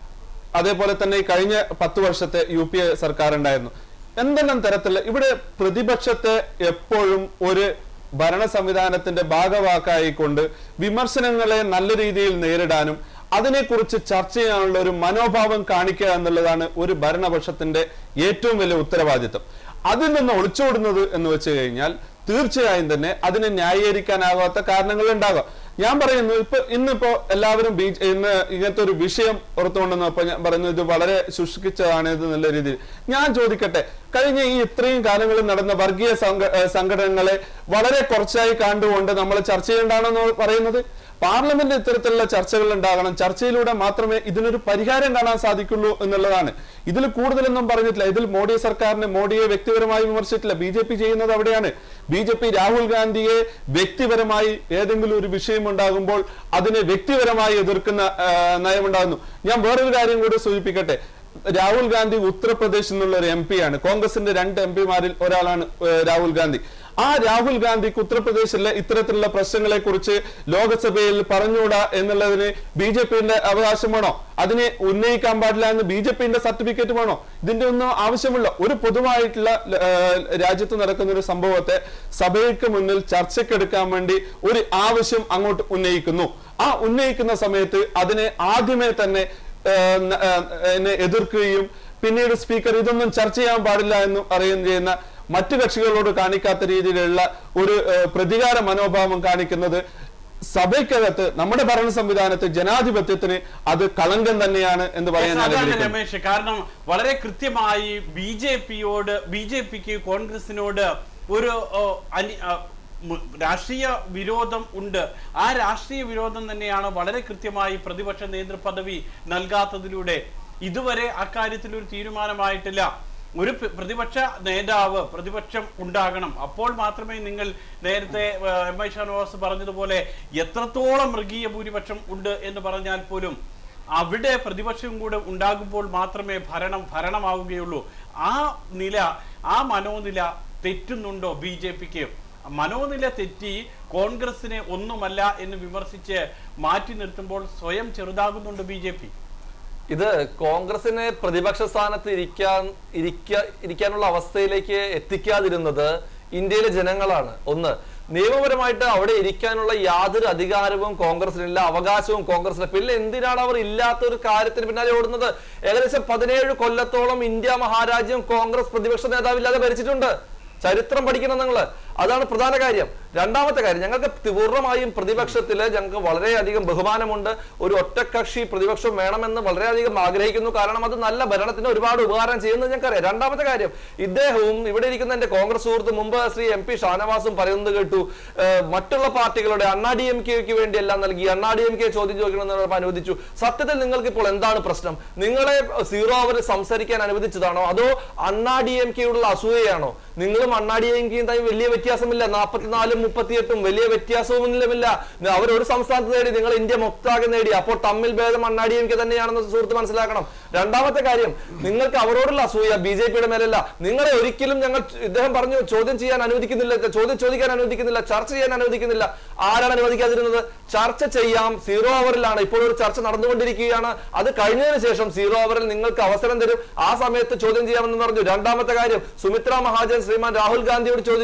S8: അതേപോലെ തന്നെ ഈ കഴിഞ്ഞ പത്ത് വർഷത്തെ യു പി എ സർക്കാർ ഉണ്ടായിരുന്നു എന്തെല്ലാം തരത്തിലുള്ള ഇവിടെ പ്രതിപക്ഷത്തെ എപ്പോഴും ഒരു ഭരണ സംവിധാനത്തിന്റെ ഭാഗവാക്കായിക്കൊണ്ട് വിമർശനങ്ങളെ നല്ല രീതിയിൽ നേരിടാനും അതിനെക്കുറിച്ച് ചർച്ച ചെയ്യാനുള്ള ഒരു മനോഭാവം കാണിക്കുക എന്നുള്ളതാണ് ഒരു ഭരണപക്ഷത്തിന്റെ ഏറ്റവും വലിയ ഉത്തരവാദിത്വം അതിൽ നിന്ന് ഒളിച്ചോടുന്നത് എന്ന് വെച്ച് കഴിഞ്ഞാൽ തീർച്ചയായും തന്നെ അതിനെ ന്യായീകരിക്കാനാകാത്ത കാരണങ്ങൾ ഉണ്ടാകാം ഞാൻ പറയുന്നു ഇപ്പൊ ഇന്നിപ്പോ എല്ലാവരും ബി ഇന്ന് ഇങ്ങനത്തെ ഒരു വിഷയം പുറത്തുകൊണ്ടുവന്നപ്പോ ഞാൻ പറയുന്നു ഇത് വളരെ ശുഷ്കിച്ചതാണ് ഇത് നല്ല രീതിയിൽ ഞാൻ ചോദിക്കട്ടെ കഴിഞ്ഞ ഈ ഇത്രയും കാലങ്ങളിൽ നടന്ന വർഗീയ സംഘ- ഏഹ് സംഘടനകളെ വളരെ കുറച്ചായി കണ്ടുകൊണ്ട് നമ്മൾ ചർച്ച ചെയ്യേണ്ടാണെന്ന് പറയുന്നത് പാർലമെന്റ് ഇത്തരത്തിലുള്ള ചർച്ചകൾ ഉണ്ടാകണം ചർച്ചയിലൂടെ മാത്രമേ ഇതിനൊരു പരിഹാരം കാണാൻ സാധിക്കുള്ളൂ എന്നുള്ളതാണ് ഇതിൽ കൂടുതലൊന്നും പറഞ്ഞിട്ടില്ല ഇതിൽ മോഡി സർക്കാരിനെ മോഡിയെ വ്യക്തിപരമായി വിമർശിച്ചിട്ടില്ല ബി ജെ പി ചെയ്യുന്നത് അവിടെയാണ് ബി ജെ പി രാഹുൽ ഗാന്ധിയെ വ്യക്തിപരമായി ഏതെങ്കിലും ഒരു വിഷയം ഉണ്ടാകുമ്പോൾ അതിനെ വ്യക്തിപരമായി എതിർക്കുന്ന ആ, നയമുണ്ടാകുന്നു ഞാൻ വേറൊരു കാര്യം കൂടി സൂചിപ്പിക്കട്ടെ രാഹുൽ ഗാന്ധി ഉത്തർപ്രദേശിൽ നിന്നുള്ള ഒരു എം ആണ് കോൺഗ്രസിന്റെ രണ്ട് എം പിമാരിൽ ഒരാളാണ് ഏഹ്, രാഹുൽ ഗാന്ധി ആ രാഹുൽ ഗാന്ധിക്ക് ഉത്തർപ്രദേശിലെ ഇത്തരത്തിലുള്ള പ്രശ്നങ്ങളെ കുറിച്ച് ലോകസഭയിൽ പറഞ്ഞുകൂടാ എന്നുള്ളതിന് ബി ജെ പിന്റെ അവകാശമാണോ അതിനെ ഉന്നയിക്കാൻ പാടില്ല എന്ന് ബി ജെ പിന്റെ സർട്ടിഫിക്കറ്റ് വേണോ ഇതിന്റെ ഒന്നും ആവശ്യമില്ല ഒരു പൊതുവായിട്ടുള്ള ഏഹ്, രാജ്യത്ത് നടക്കുന്ന ഒരു സംഭവത്തെ സഭയ്ക്ക് മുന്നിൽ ചർച്ചയ്ക്കെടുക്കാൻ വേണ്ടി ഒരു ആവശ്യം അങ്ങോട്ട് ഉന്നയിക്കുന്നു ആ ഉന്നയിക്കുന്ന സമയത്ത് അതിനെ ആദ്യമേ തന്നെ ഏഹ്, ന- ഏഹ്, എന്നെ എതിർക്കുകയും പിന്നീട് സ്പീക്കർ ഇതൊന്നും ചർച്ച ചെയ്യാൻ പാടില്ല എന്ന് പറയുകയും ചെയ്യുന്ന മറ്റു കക്ഷികളോട് കാണിക്കാത്ത രീതിയിലുള്ള ഒരു ഏഹ്, പ്രതികാര മനോഭാവം കാണിക്കുന്നത് സഭയ്ക്കകത്ത് നമ്മുടെ ഭരണ സംവിധാനത്തെ ജനാധിപത്യത്തിന് അത് കളങ്കം തന്നെയാണ് എന്ന് പറയാൻ ഞാൻ
S1: അതാണ്
S8: ആഗ്രഹിക്കുന്നു
S1: രമേശ് കാരണം വളരെ കൃത്യമായി ബി ജെ പിയോട് ബി ജെ പിക്ക് കോൺഗ്രസിനോട് ഒരു ഓ, അനി- ആ, മു- രാഷ്ട്രീയ വിരോധം ഉണ്ട് ആ രാഷ്ട്രീയ വിരോധം തന്നെയാണ് വളരെ കൃത്യമായി പ്രതിപക്ഷ നേതൃപദവി നൽകാത്തതിലൂടെ ഇതുവരെ അക്കാര്യത്തിൽ ഒരു തീരുമാനമായിട്ടില്ല ഒരു പ- പ്രതിപക്ഷ നേതാവ് പ്രതിപക്ഷം ഉണ്ടാകണം അപ്പോൾ മാത്രമേ നിങ്ങൾ നേരത്തെ ആ, എം ഐ ഷാനവാസ് പറഞ്ഞതുപോലെ എത്രത്തോളം മൃഗീയ ഭൂരിപക്ഷം ഉണ്ട് എന്ന് പറഞ്ഞാൽ പോലും അവിടെ പ്രതിപക്ഷം കൂടെ ഉണ്ടാകുമ്പോൾ മാത്രമേ ഭരണം ഭരണമാവുകയുള്ളൂ ആ നില ആ മനോനില തെറ്റുന്നുണ്ടോ ബി ജെ പിക്ക് മനോനില തെറ്റി കോൺഗ്രസിനെ ഒന്നുമല്ല എന്ന് വിമർശിച്ച് മാറ്റി നിർത്തുമ്പോൾ സ്വയം ചെറുതാകുന്നുണ്ട് ബി ജെ പി
S7: ഇത് കോൺഗ്രസിനെ പ്രതിപക്ഷ സ്ഥാനത്ത് ഇരിക്കാൻ ഇരിക്ക ഇരിക്കാനുള്ള അവസ്ഥയിലേക്ക് എത്തിക്കാതിരുന്നത് ഇന്ത്യയിലെ ജനങ്ങളാണ് ഒന്ന് നിയമപരമായിട്ട് അവിടെ ഇരിക്കാനുള്ള യാതൊരു അധികാരവും കോൺഗ്രസിനില്ല അവകാശവും കോൺഗ്രസിന് പിന്നെ എന്തിനാണ് അവർ ഇല്ലാത്ത ഒരു കാര്യത്തിന് പിന്നാലെ ഓടുന്നത് ഏകദേശം പതിനേഴ് കൊല്ലത്തോളം ഇന്ത്യ മഹാരാജ്യം കോൺഗ്രസ് പ്രതിപക്ഷ നേതാവില്ലാതെ ഭരിച്ചിട്ടുണ്ട് ചരിത്രം പഠിക്കണം നിങ്ങൾ അതാണ് പ്രധാന കാര്യം രണ്ടാമത്തെ കാര്യം ഞങ്ങൾക്ക് പൂർണ്ണമായും പ്രതിപക്ഷത്തില് ഞങ്ങൾക്ക് വളരെയധികം ബഹുമാനമുണ്ട് ഒരു ഒറ്റക്കക്ഷി പ്രതിപക്ഷം വേണമെന്ന് വളരെയധികം ആഗ്രഹിക്കുന്നു കാരണം അത് നല്ല ഭരണത്തിന് ഒരുപാട് ഉപകാരം ചെയ്യുന്നത് ഞങ്ങൾക്കറിയാം രണ്ടാമത്തെ കാര്യം ഇദ്ദേഹവും ഇവിടെ ഇരിക്കുന്ന എന്റെ കോൺഗ്രസ് സുഹൃത്ത് മുമ്പ് ശ്രീ എം പി ഷാനവാസും പറയുന്നത് കേട്ടു ഏഹ്, മറ്റുള്ള പാർട്ടികളുടെ അണ്ണാ ഡി എം കെക്ക് വേണ്ടി എല്ലാം നൽകി അണ്ണാ ഡി എം കെ ചോദ്യം ചോദിക്കണമെന്ന് പറഞ്ഞപ്പോൾ അനുവദിച്ചു സത്യത്തിൽ നിങ്ങൾക്ക് ഇപ്പോൾ എന്താണ് പ്രശ്നം നിങ്ങളെ സീറോ അവർ സംസാരിക്കാൻ അനുവദിച്ചതാണോ അതോ അണ്ണാ ഡി എം കെയുള്ള അസൂയയാണോ നിങ്ങളും അണ്ണാ ഡി എം കെയും തമ്മിൽ വലിയ വ്യത്യാസമില്ല നാൽപ്പത്തിനാലും മുപ്പത്തിയെട്ടും വലിയ വ്യത്യാസവുമില്ല അവർ ഒരു സംസ്ഥാനത്ത് നേടി നിങ്ങൾ ഇന്ത്യ മൊത്താകെ നേടി അപ്പോൾ തമ്മിൽ ഭേദം അണ്ണാ ഡി എം കെ തന്നെയാണെന്ന് സുഹൃത്ത് മനസ്സിലാക്കണം രണ്ടാമത്തെ കാര്യം നിങ്ങൾക്ക് അവരോടുള്ള അസൂയ ബി ജെ പിയുടെ മേലല്ല നിങ്ങളെ ഒരിക്കലും ഞങ്ങൾ ഇദ്ദേഹം പറഞ്ഞു ചോദ്യം ചെയ്യാൻ അനുവദിക്കുന്നില്ല ചോദ്യം ചോദിക്കാൻ അനുവദിക്കുന്നില്ല ചർച്ച ചെയ്യാൻ അനുവദിക്കുന്നില്ല ആരാണ് അനുവദിക്കാതിരുന്നത് ചർച്ച ചെയ്യാം സീറോ അവറിലാണ് ഇപ്പോൾ ഒരു ചർച്ച നടന്നുകൊണ്ടിരിക്കുകയാണ് അത് കഴിഞ്ഞതിന് ശേഷം സീറോ അവറിൽ നിങ്ങൾക്ക് അവസരം തരും ആ സമയത്ത് ചോദ്യം ചെയ്യാമെന്ന് പറഞ്ഞു രണ്ടാമത്തെ കാര്യം സുമിത്ര മഹാജൻ ശ്രീമാൻ രാഹുൽ ഗാന്ധിയോട് ചോദിച്ചു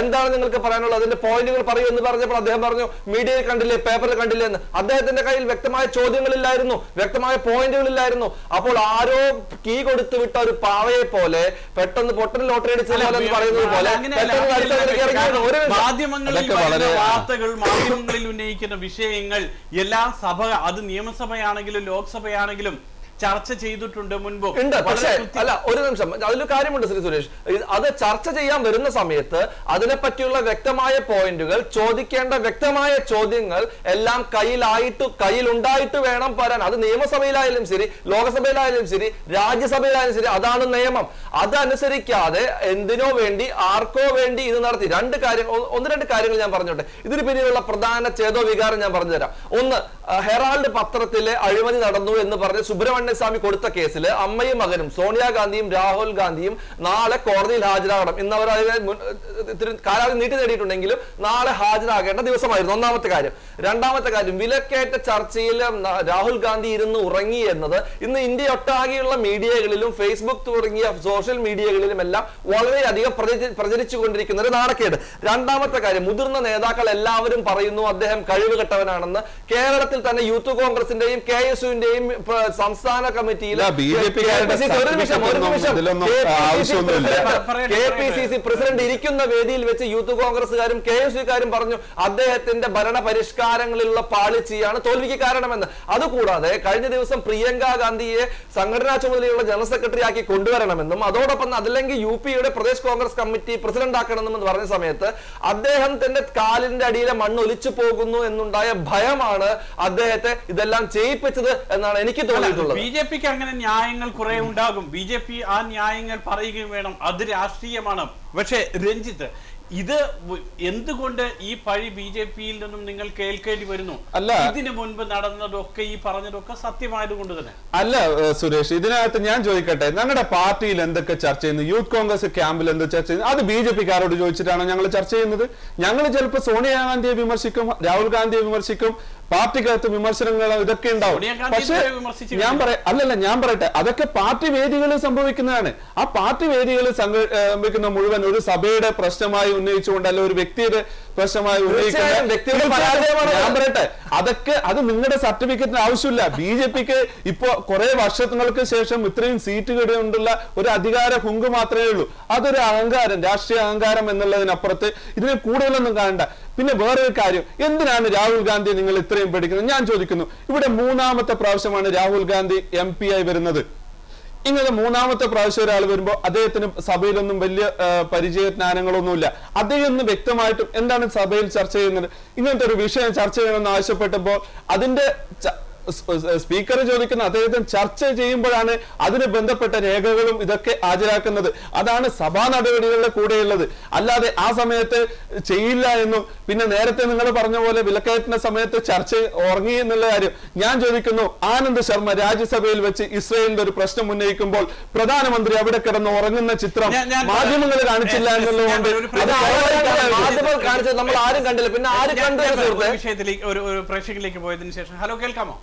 S7: എന്താണ് നിങ്ങൾക്ക് പറയാനുള്ളത് അതിന്റെ പോയിന്റുകൾ പറയൂ എന്ന് പറഞ്ഞപ്പോൾ അദ്ദേഹം പറഞ്ഞു മീഡിയയിൽ കണ്ടില്ലേ പേപ്പറിൽ കണ്ടില്ലേ എന്ന് അദ്ദേഹത്തിന്റെ കയ്യിൽ വ്യക്തമായ ചോദ്യങ്ങളില്ലായിരുന്നു വ്യക്തമായ പോയിന്റുകളില്ലായിരുന്നു അപ്പോൾ ആരോ കീ കൊടുത്തു വിട്ട ഒരു പാവയെ പോലെ പെട്ടെന്ന് പൊട്ടൻ ലോട്ടറി അടിച്ചത് പോലെ എന്ന് പറയുന്നത് പോലെ
S1: അങ്ങനെയല്ല,
S7: പെട്ടെന്ന്
S1: അങ്ങനെയല്ല
S7: അടുത്ത ഇറങ്ങി
S1: കാരണം
S7: ഒരു മിനിറ്റ്.
S1: മാധ്യമങ്ങളിൽ
S8: അതൊക്കെ
S1: വരുന്ന
S8: വളരെ-
S1: വാർത്തകൾ മാധ്യമങ്ങളിൽ ഉന്നയിക്കുന്ന വിഷയങ്ങൾ എല്ലാം സഭ അത് നിയമസഭയാണെങ്കിലും ലോക്സഭയാണെങ്കിലും ചർച്ച ചെയ്തിട്ടുണ്ട് മുൻപ്
S7: ഉണ്ട് പക്ഷേ
S1: വളരെ കൃത്യ-
S7: അല്ല ഒരു നിമിഷം അതിലൊരു കാര്യമുണ്ട് ശ്രീ സുരേഷ് ഇത് അത് ചർച്ച ചെയ്യാൻ വരുന്ന സമയത്ത് അതിനെപ്പറ്റിയുള്ള വ്യക്തമായ പോയിന്റുകൾ ചോദിക്കേണ്ട വ്യക്തമായ ചോദ്യങ്ങൾ എല്ലാം കയ്യിലായിട്ട് കയ്യിലുണ്ടായിട്ട് വേണം വരാൻ അത് നിയമസഭയിലായാലും ശരി ലോകസഭയിലായാലും ശരി രാജ്യസഭയിലായാലും ശരി അതാണ് നിയമം അതനുസരിക്കാതെ എന്തിനോ വേണ്ടി ആർക്കോ വേണ്ടി ഇത് നടത്തി രണ്ട് കാര്യങ്ങൾ ഒന്ന് ഒന്ന് രണ്ട് കാര്യങ്ങൾ ഞാൻ പറഞ്ഞോട്ടെ ഇതിന് പിന്നിലുള്ള പ്രധാന ചേതോ വികാരം ഞാൻ പറഞ്ഞുതരാം ഒന്ന് ആ, ഹെറാൾഡ് പത്രത്തിലെ അഴിമതി നടന്നു എന്ന് പറഞ്ഞ് സുബ്രഹ്മണ്യ സ്വാമി കൊടുത്ത കേസിൽ അമ്മയും മകനും സോണിയാഗാന്ധിയും രാഹുൽ ഗാന്ധിയും നാളെ കോടതിയിൽ ഹാജരാകണം ഇന്ന് അവർ അതിനെ മുൻ- ഇത്തിരി കാലാവധി നീട്ടി നേടിയിട്ടുണ്ടെങ്കിലും നാളെ ഹാജരാകേണ്ട ദിവസമായിരുന്നു ഒന്നാമത്തെ കാര്യം രണ്ടാമത്തെ കാര്യം വിലക്കയറ്റ ചർച്ചയിൽ ന- രാഹുൽ ഗാന്ധി ഇരുന്ന് ഉറങ്ങി എന്നത് ഇന്ന് ഇന്ത്യ ഒട്ടാകെയുള്ള മീഡിയകളിലും ഫേസ്ബുക്ക് തുടങ്ങിയ സോഷ്യൽ മീഡിയകളിലും എല്ലാം വളരെയധികം പ്രചരി- പ്രചരിച്ചുകൊണ്ടിരിക്കുന്ന ഒരു നാണക്കേട് രണ്ടാമത്തെ കാര്യം മുതിർന്ന നേതാക്കൾ എല്ലാവരും പറയുന്നു അദ്ദേഹം കഴിവ് കെട്ടവനാണെന്ന് കേരളത്തിൽ തന്നെ യൂത്ത് കോൺഗ്രസിന്റെയും കെ എസ് യുവിന്റെയും സംസ്ഥാന കമ്മിറ്റിയിൽ
S8: ഇല്ല, BJP ക്കാരുടെ
S7: ഒരു നിമിഷം ഒരു
S8: certificate
S7: നിമിഷം
S8: ഒന്നും ഇതിലൊന്നും ആവശ്യമൊന്നുമില്ല.
S1: പറയട്ടെ,
S7: കെ പി സി
S1: പറയട്ടെ.
S7: സി പ്രസിഡന്റ് ഇരിക്കുന്ന വേദിയിൽ വെച്ച് യൂത്ത് കോൺഗ്രസ്സുകാരും കെ എസ് യുക്കാരും പറഞ്ഞു അദ്ദേഹത്തിന്റെ ഭരണ പരിഷ്കാരങ്ങളിലുള്ള പാളിച്ചയാണ് തോൽവിക്ക് കാരണമെന്ന് അതുകൂടാതെ കഴിഞ്ഞ ദിവസം പ്രിയങ്ക ഗാന്ധിയെ സംഘടനാ ചുമതലയുള്ള ജനറൽ സെക്രട്ടറി ആക്കി കൊണ്ടുവരണമെന്നും അതോടൊപ്പം അതല്ലെങ്കിൽ യു പിയുടെ പ്രദേശ് കോൺഗ്രസ് കമ്മിറ്റി പ്രസിഡന്റ് ആക്കണമെന്ന് പറഞ്ഞ സമയത്ത് അദ്ദേഹത്തിന്റെ കാലിന്റെ അടിയിലെ മണ്ണ് ഒലിച്ചു പോകുന്നു എന്നുണ്ടായ ഭയമാണ് അദ്ദേഹത്തെ ഇതെല്ലാം ചെയ്യിപ്പിച്ചത് എന്നാണ് എനിക്ക് തോന്നിയിട്ടുള്ളത്
S1: ബി ജെ പിക്ക് അങ്ങനെ ന്യായങ്ങൾ കുറെ ഉണ്ടാകും ബി ജെ പി ആ ന്യായങ്ങൾ പറയുകയും വേണം അത് രാഷ്ട്രീയമാണ് പക്ഷേ രഞ്ജിത്ത് ഇത് വ- എന്തുകൊണ്ട് ഈ പഴി ബി ജെ പിയിൽ നിന്നും നിങ്ങൾ കേൾക്കേണ്ടി വരുന്നു
S8: അല്ല.
S1: ഇതിനു മുൻപ് നടന്നതൊക്കെ ഈ പറഞ്ഞതൊക്കെ സത്യമായത് കൊണ്ട് തന്നെ
S8: അല്ല ഏഹ് സുരേഷ് ഇതിനകത്ത് ഞാൻ ചോദിക്കട്ടെ ഞങ്ങളുടെ പാർട്ടിയിൽ എന്തൊക്കെ ചർച്ച ചെയ്യുന്നു യൂത്ത് കോൺഗ്രസ് ക്യാമ്പിൽ എന്ത് ചർച്ച ചെയ്യുന്നു അത് ബി ജെ പിക്കാരോട് ചോദിച്ചിട്ടാണോ ഞങ്ങൾ ചർച്ച ചെയ്യുന്നത് ഞങ്ങൾ ചിലപ്പോൾ സോണിയാഗാന്ധിയെ വിമർശിക്കും രാഹുൽ ഗാന്ധിയെ വിമർശിക്കും പാർട്ടിക്കകത്ത് വിമർശനങ്ങൾ ഇതൊക്കെ ഉണ്ടാവും
S1: സോണിയാഗാന്ധി
S8: പക്ഷേ
S1: ഇതുവരെ വിമർശിച്ചു
S8: ഞാൻ പറയാം അല്ലല്ല ഞാൻ പറയട്ടെ അതൊക്കെ പാർട്ടി വേദികളിൽ സംഭവിക്കുന്നതാണ് ആ പാർട്ടി വേദികളിൽ സംഭവിക്കുന്ന മുഴുവൻ ഒരു സഭയുടെ പ്രശ്നമായി ഉന്നയിച്ചുകൊണ്ട് അല്ല ഒരു വ്യക്തിയുടെ പ്രശ്നമായി
S7: തീർച്ചയായും വ്യക്തിയുടെ
S8: തീർച്ചയായും
S7: പരാജയമാണ്
S8: ഞാൻ പറയട്ടെ അതൊക്കെ അത് നിങ്ങളുടെ സർട്ടിഫിക്കറ്റിന് ആവശ്യമില്ല ബി ജെ പിക്ക് ഇപ്പോ കുറെ വർഷങ്ങൾക്ക് ശേഷം ഇത്രയും സീറ്റുകൾ കൊണ്ടുള്ള ഒരു അധികാര ഹുങ്ക് മാത്രമേ ഉള്ളൂ അതൊരു അഹങ്കാരം രാഷ്ട്രീയ അഹങ്കാരം എന്നുള്ളതിനപ്പുറത്ത് ഇതിനെ കൂടുതലൊന്നും കാണണ്ട പിന്നെ വേറൊരു കാര്യം എന്തിനാണ് രാഹുൽ ഗാന്ധി നിങ്ങൾ ഇത്രയും പഠിക്കുന്നത് ഞാൻ ചോദിക്കുന്നു ഇവിടെ മൂന്നാമത്തെ പ്രാവശ്യമാണ് രാഹുൽ ഗാന്ധി എം പി ആയി വരുന്നത് ഇങ്ങനെ മൂന്നാമത്തെ പ്രാവശ്യം ഒരാൾ വരുമ്പോൾ അദ്ദേഹത്തിന് സഭയിലൊന്നും വലിയ ആ, പരിചയജ്ഞാനങ്ങളൊന്നുമില്ല അദ്ദേഹം ഒന്ന് വ്യക്തമായിട്ടും എന്താണ് സഭയിൽ ചർച്ച ചെയ്യുന്നത് ഇങ്ങനത്തെ ഒരു വിഷയം ചർച്ച ചെയ്യണമെന്ന് ആവശ്യപ്പെട്ടപ്പോൾ അതിന്റെ ച- സ്- സ്- സ്പീക്കർ ചോദിക്കുന്ന അദ്ദേഹത്തിന് ചർച്ച ചെയ്യുമ്പോഴാണ് അതിന് ബന്ധപ്പെട്ട രേഖകളും ഇതൊക്കെ ഹാജരാക്കുന്നത് അതാണ് സഭാ നടപടികളുടെ കൂടെയുള്ളത് അല്ലാതെ ആ സമയത്ത് ചെയ്യില്ല എന്നും പിന്നെ നേരത്തെ നിങ്ങൾ പറഞ്ഞ പോലെ വിലക്കയറ്റുന്ന സമയത്ത് ചർച്ച ഉറങ്ങി എന്നുള്ള കാര്യം ഞാൻ ചോദിക്കുന്നു ആനന്ദ് ശർമ്മ രാജ്യസഭയിൽ വെച്ച് ഇസ്രയേലിന്റെ ഒരു പ്രശ്നം ഉന്നയിക്കുമ്പോൾ പ്രധാനമന്ത്രി അവിടെ കിടന്ന് ഉറങ്ങുന്ന ചിത്രം
S1: ഞാൻ- ഞാൻ-
S8: മാധ്യമങ്ങൾ കാണിച്ചില്ല
S1: ഞാൻ-
S8: എന്നുള്ളതുകൊണ്ട്
S1: ഞാൻ ഒരു
S8: അത്
S1: പ്രധാന-
S8: വളരെ
S7: മാധ്യമങ്ങൾ കാണിച്ചത് നമ്മൾ ആരും കണ്ടില്ല പിന്നെ ആര്
S1: ഞാൻ-
S7: കണ്ടു
S1: ഞാൻ ഒരു
S7: സുഹൃത്തെ
S1: വിഷയത്തിലേക്ക് ഒരു ഒരു പ്രേക്ഷകരിലേക്ക് പോയതിനു ശേഷം ഹലോ കേൾക്കാമോ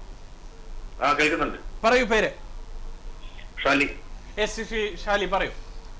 S9: ആ കേൾക്കുന്നുണ്ട്
S1: പറയൂ പേര്
S9: ഷാലി
S1: എസ് ശ്രീ ഷാലി പറയൂ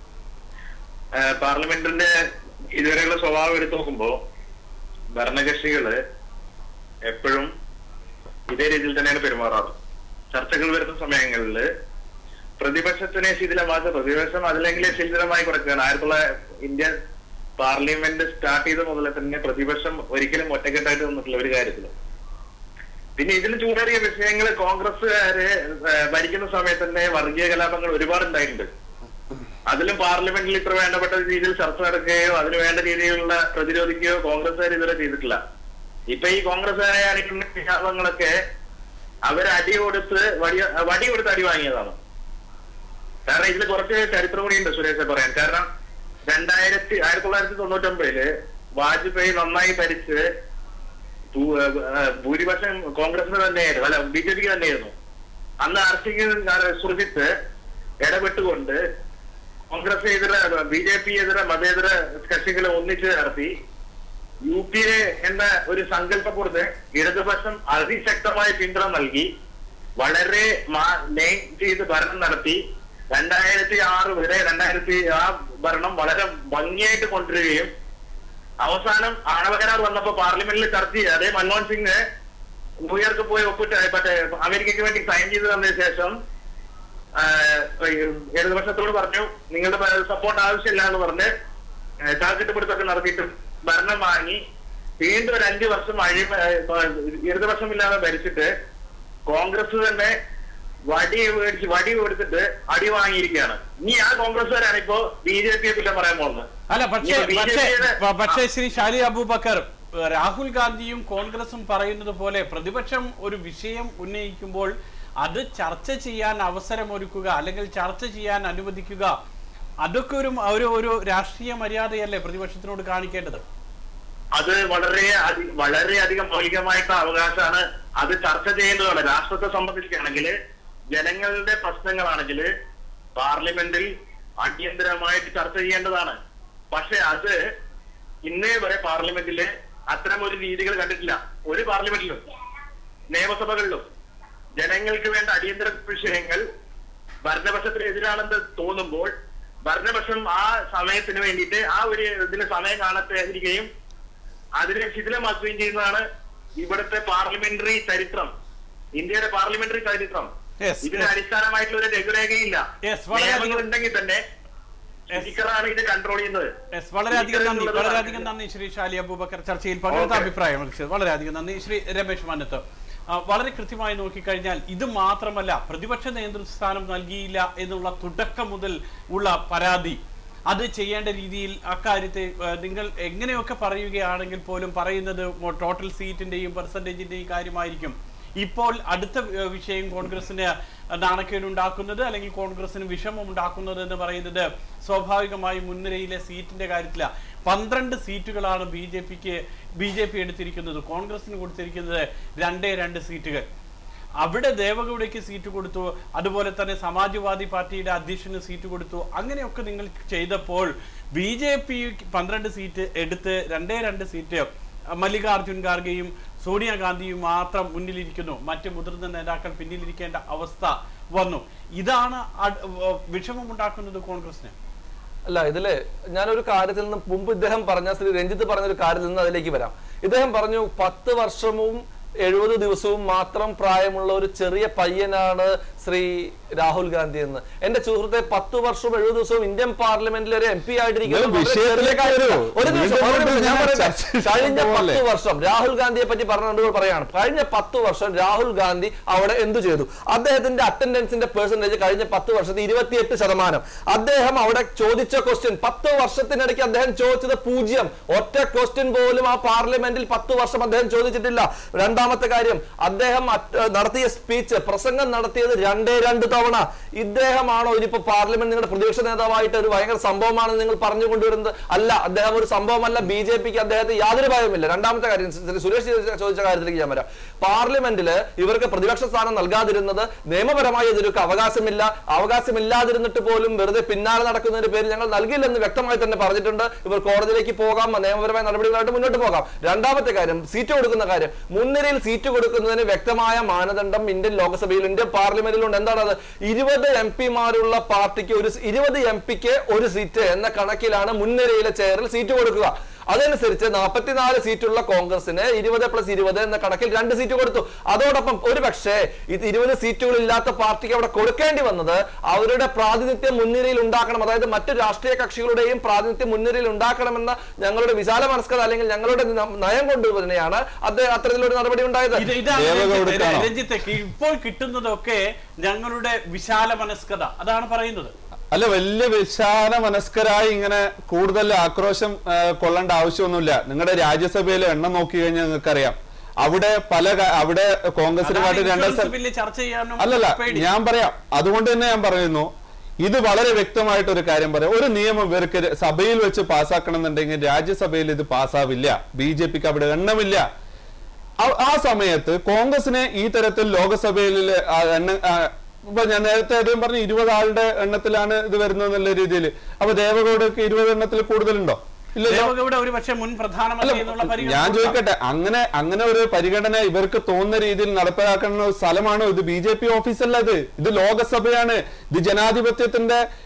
S9: ആ, പാർലമെന്റിന്റെ ഇതുവരെയുള്ള സ്വഭാവം എടുത്തു നോക്കുമ്പോ ഭരണകക്ഷികള് എപ്പോഴും ഇതേ രീതിയിൽ തന്നെയാണ് പെരുമാറാറ് ചർച്ചകൾ വരുന്ന സമയങ്ങളിൽ പ്രതിപക്ഷത്തിനെ ശിഥിലമാക്കുക പ്രതിപക്ഷം അതിലെങ്കിൽ ശിഥിലമായി കുറയ്ക്കുകയാണ് ആയിരത്തി തൊള്ളായിരത്തി ഇന്ത്യൻ പാർലമെന്റ് സ്റ്റാർട്ട് ചെയ്ത മുതലേ തന്നെ പ്രതിപക്ഷം ഒരിക്കലും ഒറ്റക്കെട്ടായിട്ട് നിന്നിട്ടില്ല ഒരു കാര്യത്തിലും പിന്നെ ഇതിന് ചൂടേറിയ വിഷയങ്ങൾ കോൺഗ്രസ്സുകാര് ഏഹ്, ഭരിക്കുന്ന സമയത്ത് തന്നെ വർഗീയ കലാപങ്ങൾ ഒരുപാട് ഉണ്ടായിട്ടുണ്ട് അതിലും പാർലമെന്റിൽ ഇത്ര വേണ്ടപ്പെട്ട രീതിയിൽ ചർച്ച നടക്കുകയോ അതിന് വേണ്ട രീതിയിലുള്ള പ്രതിരോധിക്കുകയോ കോൺഗ്രസ്സുകാർ ഇതുവരെ ചെയ്തിട്ടില്ല ഇപ്പൊ ഈ കോൺഗ്രസ്സുകാരെ അടിക്കുന്ന കലാപങ്ങളൊക്കെ അവര് അടി കൊടുത്ത് വടി വടി കൊടുത്ത് അടി വാങ്ങിയതാണ് കാരണം ഇതിൽ കുറച്ച് ചരിത്രം കൂടിയുണ്ട് സുരേഷ് പറയാൻ കാരണം രണ്ടായിരത്തി ആയിരത്തി തൊള്ളായിരത്തി തൊണ്ണൂറ്റി ഒമ്പതില് വാജ്പേയി നന്നായി ഭരിച്ച് ഭൂ- ഏഹ് ഭൂരിപക്ഷം കോൺഗ്രസിന് തന്നെയായിരുന്നു അല്ല ബി ജെ പിക്ക് തന്നെയായിരുന്നു അന്ന് ആർട്ടിക്കൽ സുർജിത്ത് ഇടപെട്ടുകൊണ്ട് കോൺഗ്രസ് എതിരെ ബി ജെ പി എതിരെ മതേതര കക്ഷികളെ ഒന്നിച്ച് നടത്തി യു പി എ എന്ന ഒരു സങ്കല്പപ്പുറത്ത് ഇടതുപക്ഷം അതിശക്തമായ പിന്തുണ നൽകി വളരെ നെയിം ചെയ്ത് ഭരണം നടത്തി രണ്ടായിരത്തി ആറ് വരെ രണ്ടായിരത്തി ആ ഭരണം വളരെ ഭംഗിയായിട്ട് കൊണ്ടുവരികയും അവസാനം ആണവ കരാർ വന്നപ്പോ പാർലമെന്റിൽ ചർച്ച ചെയ്ത് അതേ മൻമോഹൻ സിംഗ് ന്യൂയോർക്ക് പോയി ഒപ്പിട്ട് മറ്റേ അമേരിക്കയ്ക്ക് വേണ്ടി സൈൻ ചെയ്ത് തന്നതിന് ശേഷം ആ, ഇടതുപക്ഷത്തോട് പറഞ്ഞു നിങ്ങളുടെ സപ്പോർട്ട് ആവശ്യമില്ല എന്ന് പറഞ്ഞ് ചാക്കിട്ടുപിടുത്തൊക്കെ നടത്തിയിട്ടും ഭരണം വാങ്ങി വീണ്ടും ഒരു അഞ്ചു വർഷം അഴി ഇടതുപക്ഷമില്ലാതെ ഭരിച്ചിട്ട് കോൺഗ്രസ് തന്നെ വടി മേടിച്ച് വടി കൊടുത്തിട്ട് അടി വാങ്ങിയിരിക്കുകയാണ് ഇനി ആ കോൺഗ്രസ്സുകാരാണ് ഇപ്പോ ബി ജെ പിയെ കുറ്റം പറയാൻ പോകുന്നത്
S1: അല്ല പക്ഷേ
S9: ഇനി
S1: പക്ഷേ
S9: BJP-യുടെ
S1: പ- പക്ഷേ ശ്രീ ഷാലി അബൂബക്കർ ഏഹ് രാഹുൽ ഗാന്ധിയും കോൺഗ്രസും പറയുന്നത് പോലെ പ്രതിപക്ഷം ഒരു വിഷയം ഉന്നയിക്കുമ്പോൾ അത് ചർച്ച ചെയ്യാൻ അവസരമൊരുക്കുക അല്ലെങ്കിൽ ചർച്ച ചെയ്യാൻ അനുവദിക്കുക അതൊക്കെ ഒരു ഒരു ഒരു രാഷ്ട്രീയ മര്യാദയല്ലേ പ്രതിപക്ഷത്തിനോട് കാണിക്കേണ്ടത്
S9: അത് വളരെ അധി- വളരെയധികം മൗലികമായിട്ടുള്ള അവകാശമാണ് അത് ചർച്ച ചെയ്യേണ്ടതാണ് രാഷ്ട്രത്തെ സംബന്ധിക്കുകയാണെങ്കിൽ ജനങ്ങളുടെ പ്രശ്നങ്ങളാണെങ്കിൽ പാർലമെന്റിൽ അടിയന്തരമായിട്ട് ചർച്ച ചെയ്യേണ്ടതാണ് പക്ഷെ അത് ഇന്നേ വരെ പാർലമെന്റില് അത്തരം ഒരു രീതികൾ കണ്ടിട്ടില്ല ഒരു പാർലമെന്റിലും നിയമസഭകളിലും ജനങ്ങൾക്ക് വേണ്ട അടിയന്തര വിഷയങ്ങൾ ഭരണപക്ഷത്തിന് എതിരാണെന്ന് തോന്നുമ്പോൾ ഭരണപക്ഷം ആ സമയത്തിന് വേണ്ടിയിട്ട് ആ ഒരു ഇതിന് സമയം കാണാതിരിക്കുകയും അതിനെ ശിഥിലമാക്കുകയും ചെയ്യുന്നതാണ് ഇവിടുത്തെ പാർലമെന്ററി ചരിത്രം ഇന്ത്യയുടെ പാർലമെന്ററി ചരിത്രം
S1: Yes,
S9: ഇതിന്
S1: yes.
S9: അടിസ്ഥാനമായിട്ടുള്ള ഒരു രഘുരേഖയില്ല
S1: Yes, വളരെയധികം-
S9: നിയമങ്ങൾ ഉണ്ടെങ്കിൽ തന്നെ സ്പീക്കറാണ് ഇത് കൺട്രോൾ ചെയ്യുന്നത്
S1: യെസ് വളരെയധികം നന്ദി
S9: സ്പീക്കർ എന്നുള്ളത്
S1: വളരെയധികം നന്ദി ശ്രീ ഷാലി അബൂബക്കർ ചർച്ചയിൽ പങ്കെടുത്ത
S9: Okay.
S1: അഭിപ്രായം അറിയിച്ചത് വളരെയധികം നന്ദി ശ്രീ രമേശ് മാനത്ത് ആ, വളരെ കൃത്യമായി നോക്കിക്കഴിഞ്ഞാൽ ഇത് മാത്രമല്ല പ്രതിപക്ഷ നേതൃസ്ഥാനം നൽകിയില്ല എന്നുള്ള തുടക്കം മുതൽ ഉള്ള പരാതി അത് ചെയ്യേണ്ട രീതിയിൽ അക്കാര്യത്തെ ആ, നിങ്ങൾ എങ്ങനെയൊക്കെ പറയുകയാണെങ്കിൽ പോലും പറയുന്നത് മൊ- ടോട്ടൽ സീറ്റിന്റെയും പെർസെന്റേജിന്റെയും കാര്യമായിരിക്കും ഇപ്പോൾ അടുത്ത ഏ, വിഷയം കോൺഗ്രസിന് നാണക്കേടുണ്ടാക്കുന്നത് അല്ലെങ്കിൽ കോൺഗ്രസിന് വിഷമം ഉണ്ടാക്കുന്നത് എന്ന് പറയുന്നത് സ്വാഭാവികമായും മുൻനിരയിലെ സീറ്റിന്റെ കാര്യത്തിലാണ് പന്ത്രണ്ട് സീറ്റുകളാണ് ബി ജെ പിക്ക് ബി ജെ പി എടുത്തിരിക്കുന്നത് കോൺഗ്രസിന് കൊടുത്തിരിക്കുന്നത് രണ്ടേ രണ്ട് സീറ്റുകൾ അവിടെ ദേവഗൌഡയ്ക്ക് സീറ്റ് കൊടുത്തു അതുപോലെ തന്നെ സമാജ്വാദി പാർട്ടിയുടെ അധ്യക്ഷന് സീറ്റ് കൊടുത്തു അങ്ങനെയൊക്കെ നിങ്ങൾ ചെയ്തപ്പോൾ ബി ജെ പി പന്ത്രണ്ട് സീറ്റ് എടുത്ത് രണ്ടേ രണ്ട് സീറ്റ് മല്ലികാർജുൻ ഖാർഗെയും സോണിയാഗാന്ധിയും മാത്രം മുന്നിലിരിക്കുന്നു മറ്റ് മുതിർന്ന നേതാക്കൾ പിന്നിലിരിക്കേണ്ട അവസ്ഥ വന്നു ഇതാണ് അട്- വ- വിഷമമുണ്ടാക്കുന്നത് കോൺഗ്രസിന്
S7: അല്ല ഇതില് ഞാനൊരു കാര്യത്തിൽ നിന്ന് മുമ്പ് ഇദ്ദേഹം പറഞ്ഞ ശ്രീ രഞ്ജിത്ത് പറഞ്ഞ ഒരു കാര്യത്തിൽ നിന്ന് അതിലേക്ക് വരാം ഇദ്ദേഹം പറഞ്ഞു പത്ത് വർഷവും എഴുപത് ദിവസവും മാത്രം പ്രായമുള്ള ഒരു ചെറിയ പയ്യനാണ് ശ്രീ രാഹുൽ ഗാന്ധി എന്ന് എന്റെ സുഹൃത്തെ പത്ത് വർഷവും എഴുപത് ദിവസവും ഇന്ത്യൻ പാർലമെന്റിൽ ഒരു എം പി ആയിട്ടിരിക്കുന്ന
S8: നിങ്ങൾ
S7: വളരെ ചെറിയ
S8: വിഷയത്തിലേക്ക്
S7: കാര്യമല്ല.
S8: വരൂ.
S7: ഒരു നിമിഷം,
S8: വീണ്ടും
S7: ഒരു നിമിഷം,
S8: വീണ്ടും
S7: ഞാൻ
S8: ഇങ്ങനെ
S7: പറയട്ടെ.
S8: ചർച്ച
S7: കഴിഞ്ഞ
S8: പോലെ.
S7: പത്ത് വർഷം രാഹുൽ ഗാന്ധിയെ പറ്റി പറഞ്ഞുകൊണ്ട് പറയാണ് കഴിഞ്ഞ പത്ത് വർഷം രാഹുൽ ഗാന്ധി അവിടെ എന്തു ചെയ്തു അദ്ദേഹത്തിന്റെ അറ്റൻഡൻസിന്റെ പെർസെന്റേജ് കഴിഞ്ഞ പത്ത് വർഷത്തിൽ ഇരുപത്തിയെട്ട് ശതമാനം അദ്ദേഹം അവിടെ ചോദിച്ച ക്വസ്റ്റ്യൻ പത്ത് വർഷത്തിനിടയ്ക്ക് അദ്ദേഹം ചോദിച്ചത് പൂജ്യം ഒറ്റ ക്വസ്റ്റ്യൻ പോലും ആ പാർലമെന്റിൽ പത്ത് വർഷം അദ്ദേഹം ചോദിച്ചിട്ടില്ല രണ്ടാമത്തെ കാര്യം അദ്ദേഹം അറ്റ്- നടത്തിയ സ്പീച്ച് പ്രസംഗം നടത്തിയത് രണ്ടേ രണ്ട് തവണ ഇദ്ദേഹമാണോ ഇനിയിപ്പോ പാർലമെന്റ് നിങ്ങളുടെ പ്രതിപക്ഷ നേതാവായിട്ട് ഒരു ഭയങ്കര സംഭവമാണെന്ന് നിങ്ങൾ പറഞ്ഞു കൊണ്ടുവരുന്നത് അല്ല അദ്ദേഹം ഒരു സംഭവമല്ല ബി ജെ പിക്ക് അദ്ദേഹത്തെ യാതൊരു ഭയവുമില്ല രണ്ടാമത്തെ കാര്യം ശ്രീ സുരേഷ് ചോദിച്ച- ചോദിച്ച കാര്യത്തിലേക്ക് ഞാൻ വരാം പാർലമെന്റില് ഇവർക്ക് പ്രതിപക്ഷ സ്ഥാനം നൽകാതിരുന്നത് നിയമപരമായി ഇതിലൊക്കെ അവകാശമില്ല അവകാശമില്ലാതിരുന്നിട്ട് പോലും വെറുതെ പിന്നാലെ നടക്കുന്നതിന്റെ പേര് ഞങ്ങൾ നൽകില്ലെന്ന് വ്യക്തമായി തന്നെ പറഞ്ഞിട്ടുണ്ട് ഇവർ കോടതിയിലേക്ക് പോകാം നിയമപരമായ നടപടികളായിട്ട് മുന്നോട്ട് പോകാം രണ്ടാമത്തെ കാര്യം സീറ്റ് കൊടുക്കുന്ന കാര്യം മുൻനിരയിൽ സീറ്റ് കൊടുക്കുന്നതിന് വ്യക്തമായ മാനദണ്ഡം ഇന്ത്യൻ ലോക്സഭയിൽ ഇന്ത്യൻ പാർലമെന്റിലുണ്ട് എന്താണ് അത് ഇരുപത് എം പിമാരുള്ള പാർട്ടിക്ക് ഒരു ഇരുപത് എം പിക്ക് ഒരു സീറ്റ് എന്ന കണക്കിലാണ് മുൻനിരയിലെ ചെയറിൽ സീറ്റ് കൊടുക്കുക അതനുസരിച്ച് നാൽപ്പത്തിനാല് സീറ്റുള്ള കോൺഗ്രസിന് ഇരുപത് പ്ലസ് ഇരുപത് എന്ന കണക്കിൽ രണ്ട് സീറ്റ് കൊടുത്തു അതോടൊപ്പം ഒരു പക്ഷേ ഇത് ഇരുപത് സീറ്റുകൾ ഇല്ലാത്ത പാർട്ടിക്ക് അവിടെ കൊടുക്കേണ്ടി വന്നത് അവരുടെ പ്രാതിനിധ്യം മുൻനിരയിൽ ഉണ്ടാക്കണം അതായത് മറ്റു രാഷ്ട്രീയ കക്ഷികളുടെയും പ്രാതിനിധ്യം മുൻനിരയിൽ ഉണ്ടാക്കണമെന്ന ഞങ്ങളുടെ വിശാല മനസ്കത അല്ലെങ്കിൽ ഞങ്ങളുടെ ന- നയം കൊണ്ട് തന്നെയാണ് അദ്ദേഹം അത്തരത്തിലൊരു നടപടി ഉണ്ടായത്
S1: ഇത് ഇതാണ്
S8: ദേവഗൗഡ
S1: രഞ്ജിത്ത്
S8: കാണോ?
S1: രഞ്ജിത്ത് ഇപ്പോൾ കിട്ടുന്നതൊക്കെ ഞങ്ങളുടെ വിശാല മനസ്കത അതാണ് പറയുന്നത്
S8: അല്ല വലിയ വിശാല മനസ്കരായി ഇങ്ങനെ കൂടുതൽ ആക്രോശം ആ, കൊള്ളേണ്ട ആവശ്യമൊന്നുമില്ല നിങ്ങളുടെ രാജ്യസഭയിലെ എണ്ണം നോക്കി കഴിഞ്ഞാൽ നിങ്ങൾക്കറിയാം അവിടെ പല കാ- അവിടെ കോൺഗ്രസിനെ
S1: അതാണ്
S8: കാട്ടി രണ്ട്
S1: ഇൻഷുറൻസ്
S8: സ്ഥലം
S1: ബില്ല് ചർച്ച ചെയ്യാനും
S8: അല്ലല്ല
S1: പേടി.
S8: ഞാൻ പറയാം അതുകൊണ്ട് തന്നെ ഞാൻ പറയുന്നു ഇത് വളരെ വ്യക്തമായിട്ട് ഒരു കാര്യം പറയാം ഒരു നിയമം ഇവർക്ക് സഭയിൽ വെച്ച് പാസ്സാക്കണം എന്നുണ്ടെങ്കിൽ രാജ്യസഭയിൽ ഇത് പാസ്സാവില്ല ബി ജെ പിക്ക് അവിടെ എണ്ണമില്ല ആ- ആ സമയത്ത് കോൺഗ്രസിനെ ഈ തരത്തിൽ ലോകസഭയിൽ ആ എണ്ണ ആ, ഇപ്പൊ ഞാൻ നേരത്തെ അദ്ദേഹം പറഞ്ഞു ഇരുപത് ആളുടെ എണ്ണത്തിലാണ് ഇത് വരുന്നത് എന്നുള്ള രീതിയിൽ അപ്പൊ ദേവഗൌഡക്ക് ഇരുപത് എണ്ണത്തിൽ കൂടുതലുണ്ടോ ഇല്ലല്ലോ
S1: ദേവഗൌഡ ഒരു പക്ഷേ മുൻ പ്രധാനമന്ത്രി എന്നുള്ള
S8: അല്ല
S1: പരിഗണന
S8: ഞാൻ
S1: കൊടുക്കാം.
S8: ചോദിക്കട്ടെ അങ്ങനെ അങ്ങനെ ഒരു പരിഗണന ഇവർക്ക് തോന്നുന്ന രീതിയിൽ നടപ്പിലാക്കുന്ന ഒരു സ്ഥലമാണോ ഇത് ബി ജെ പി ഓഫീസല്ല ഇത് ഇത് ലോകസഭയാണ് ഇത് ജനാധിപത്യത്തിന്റെ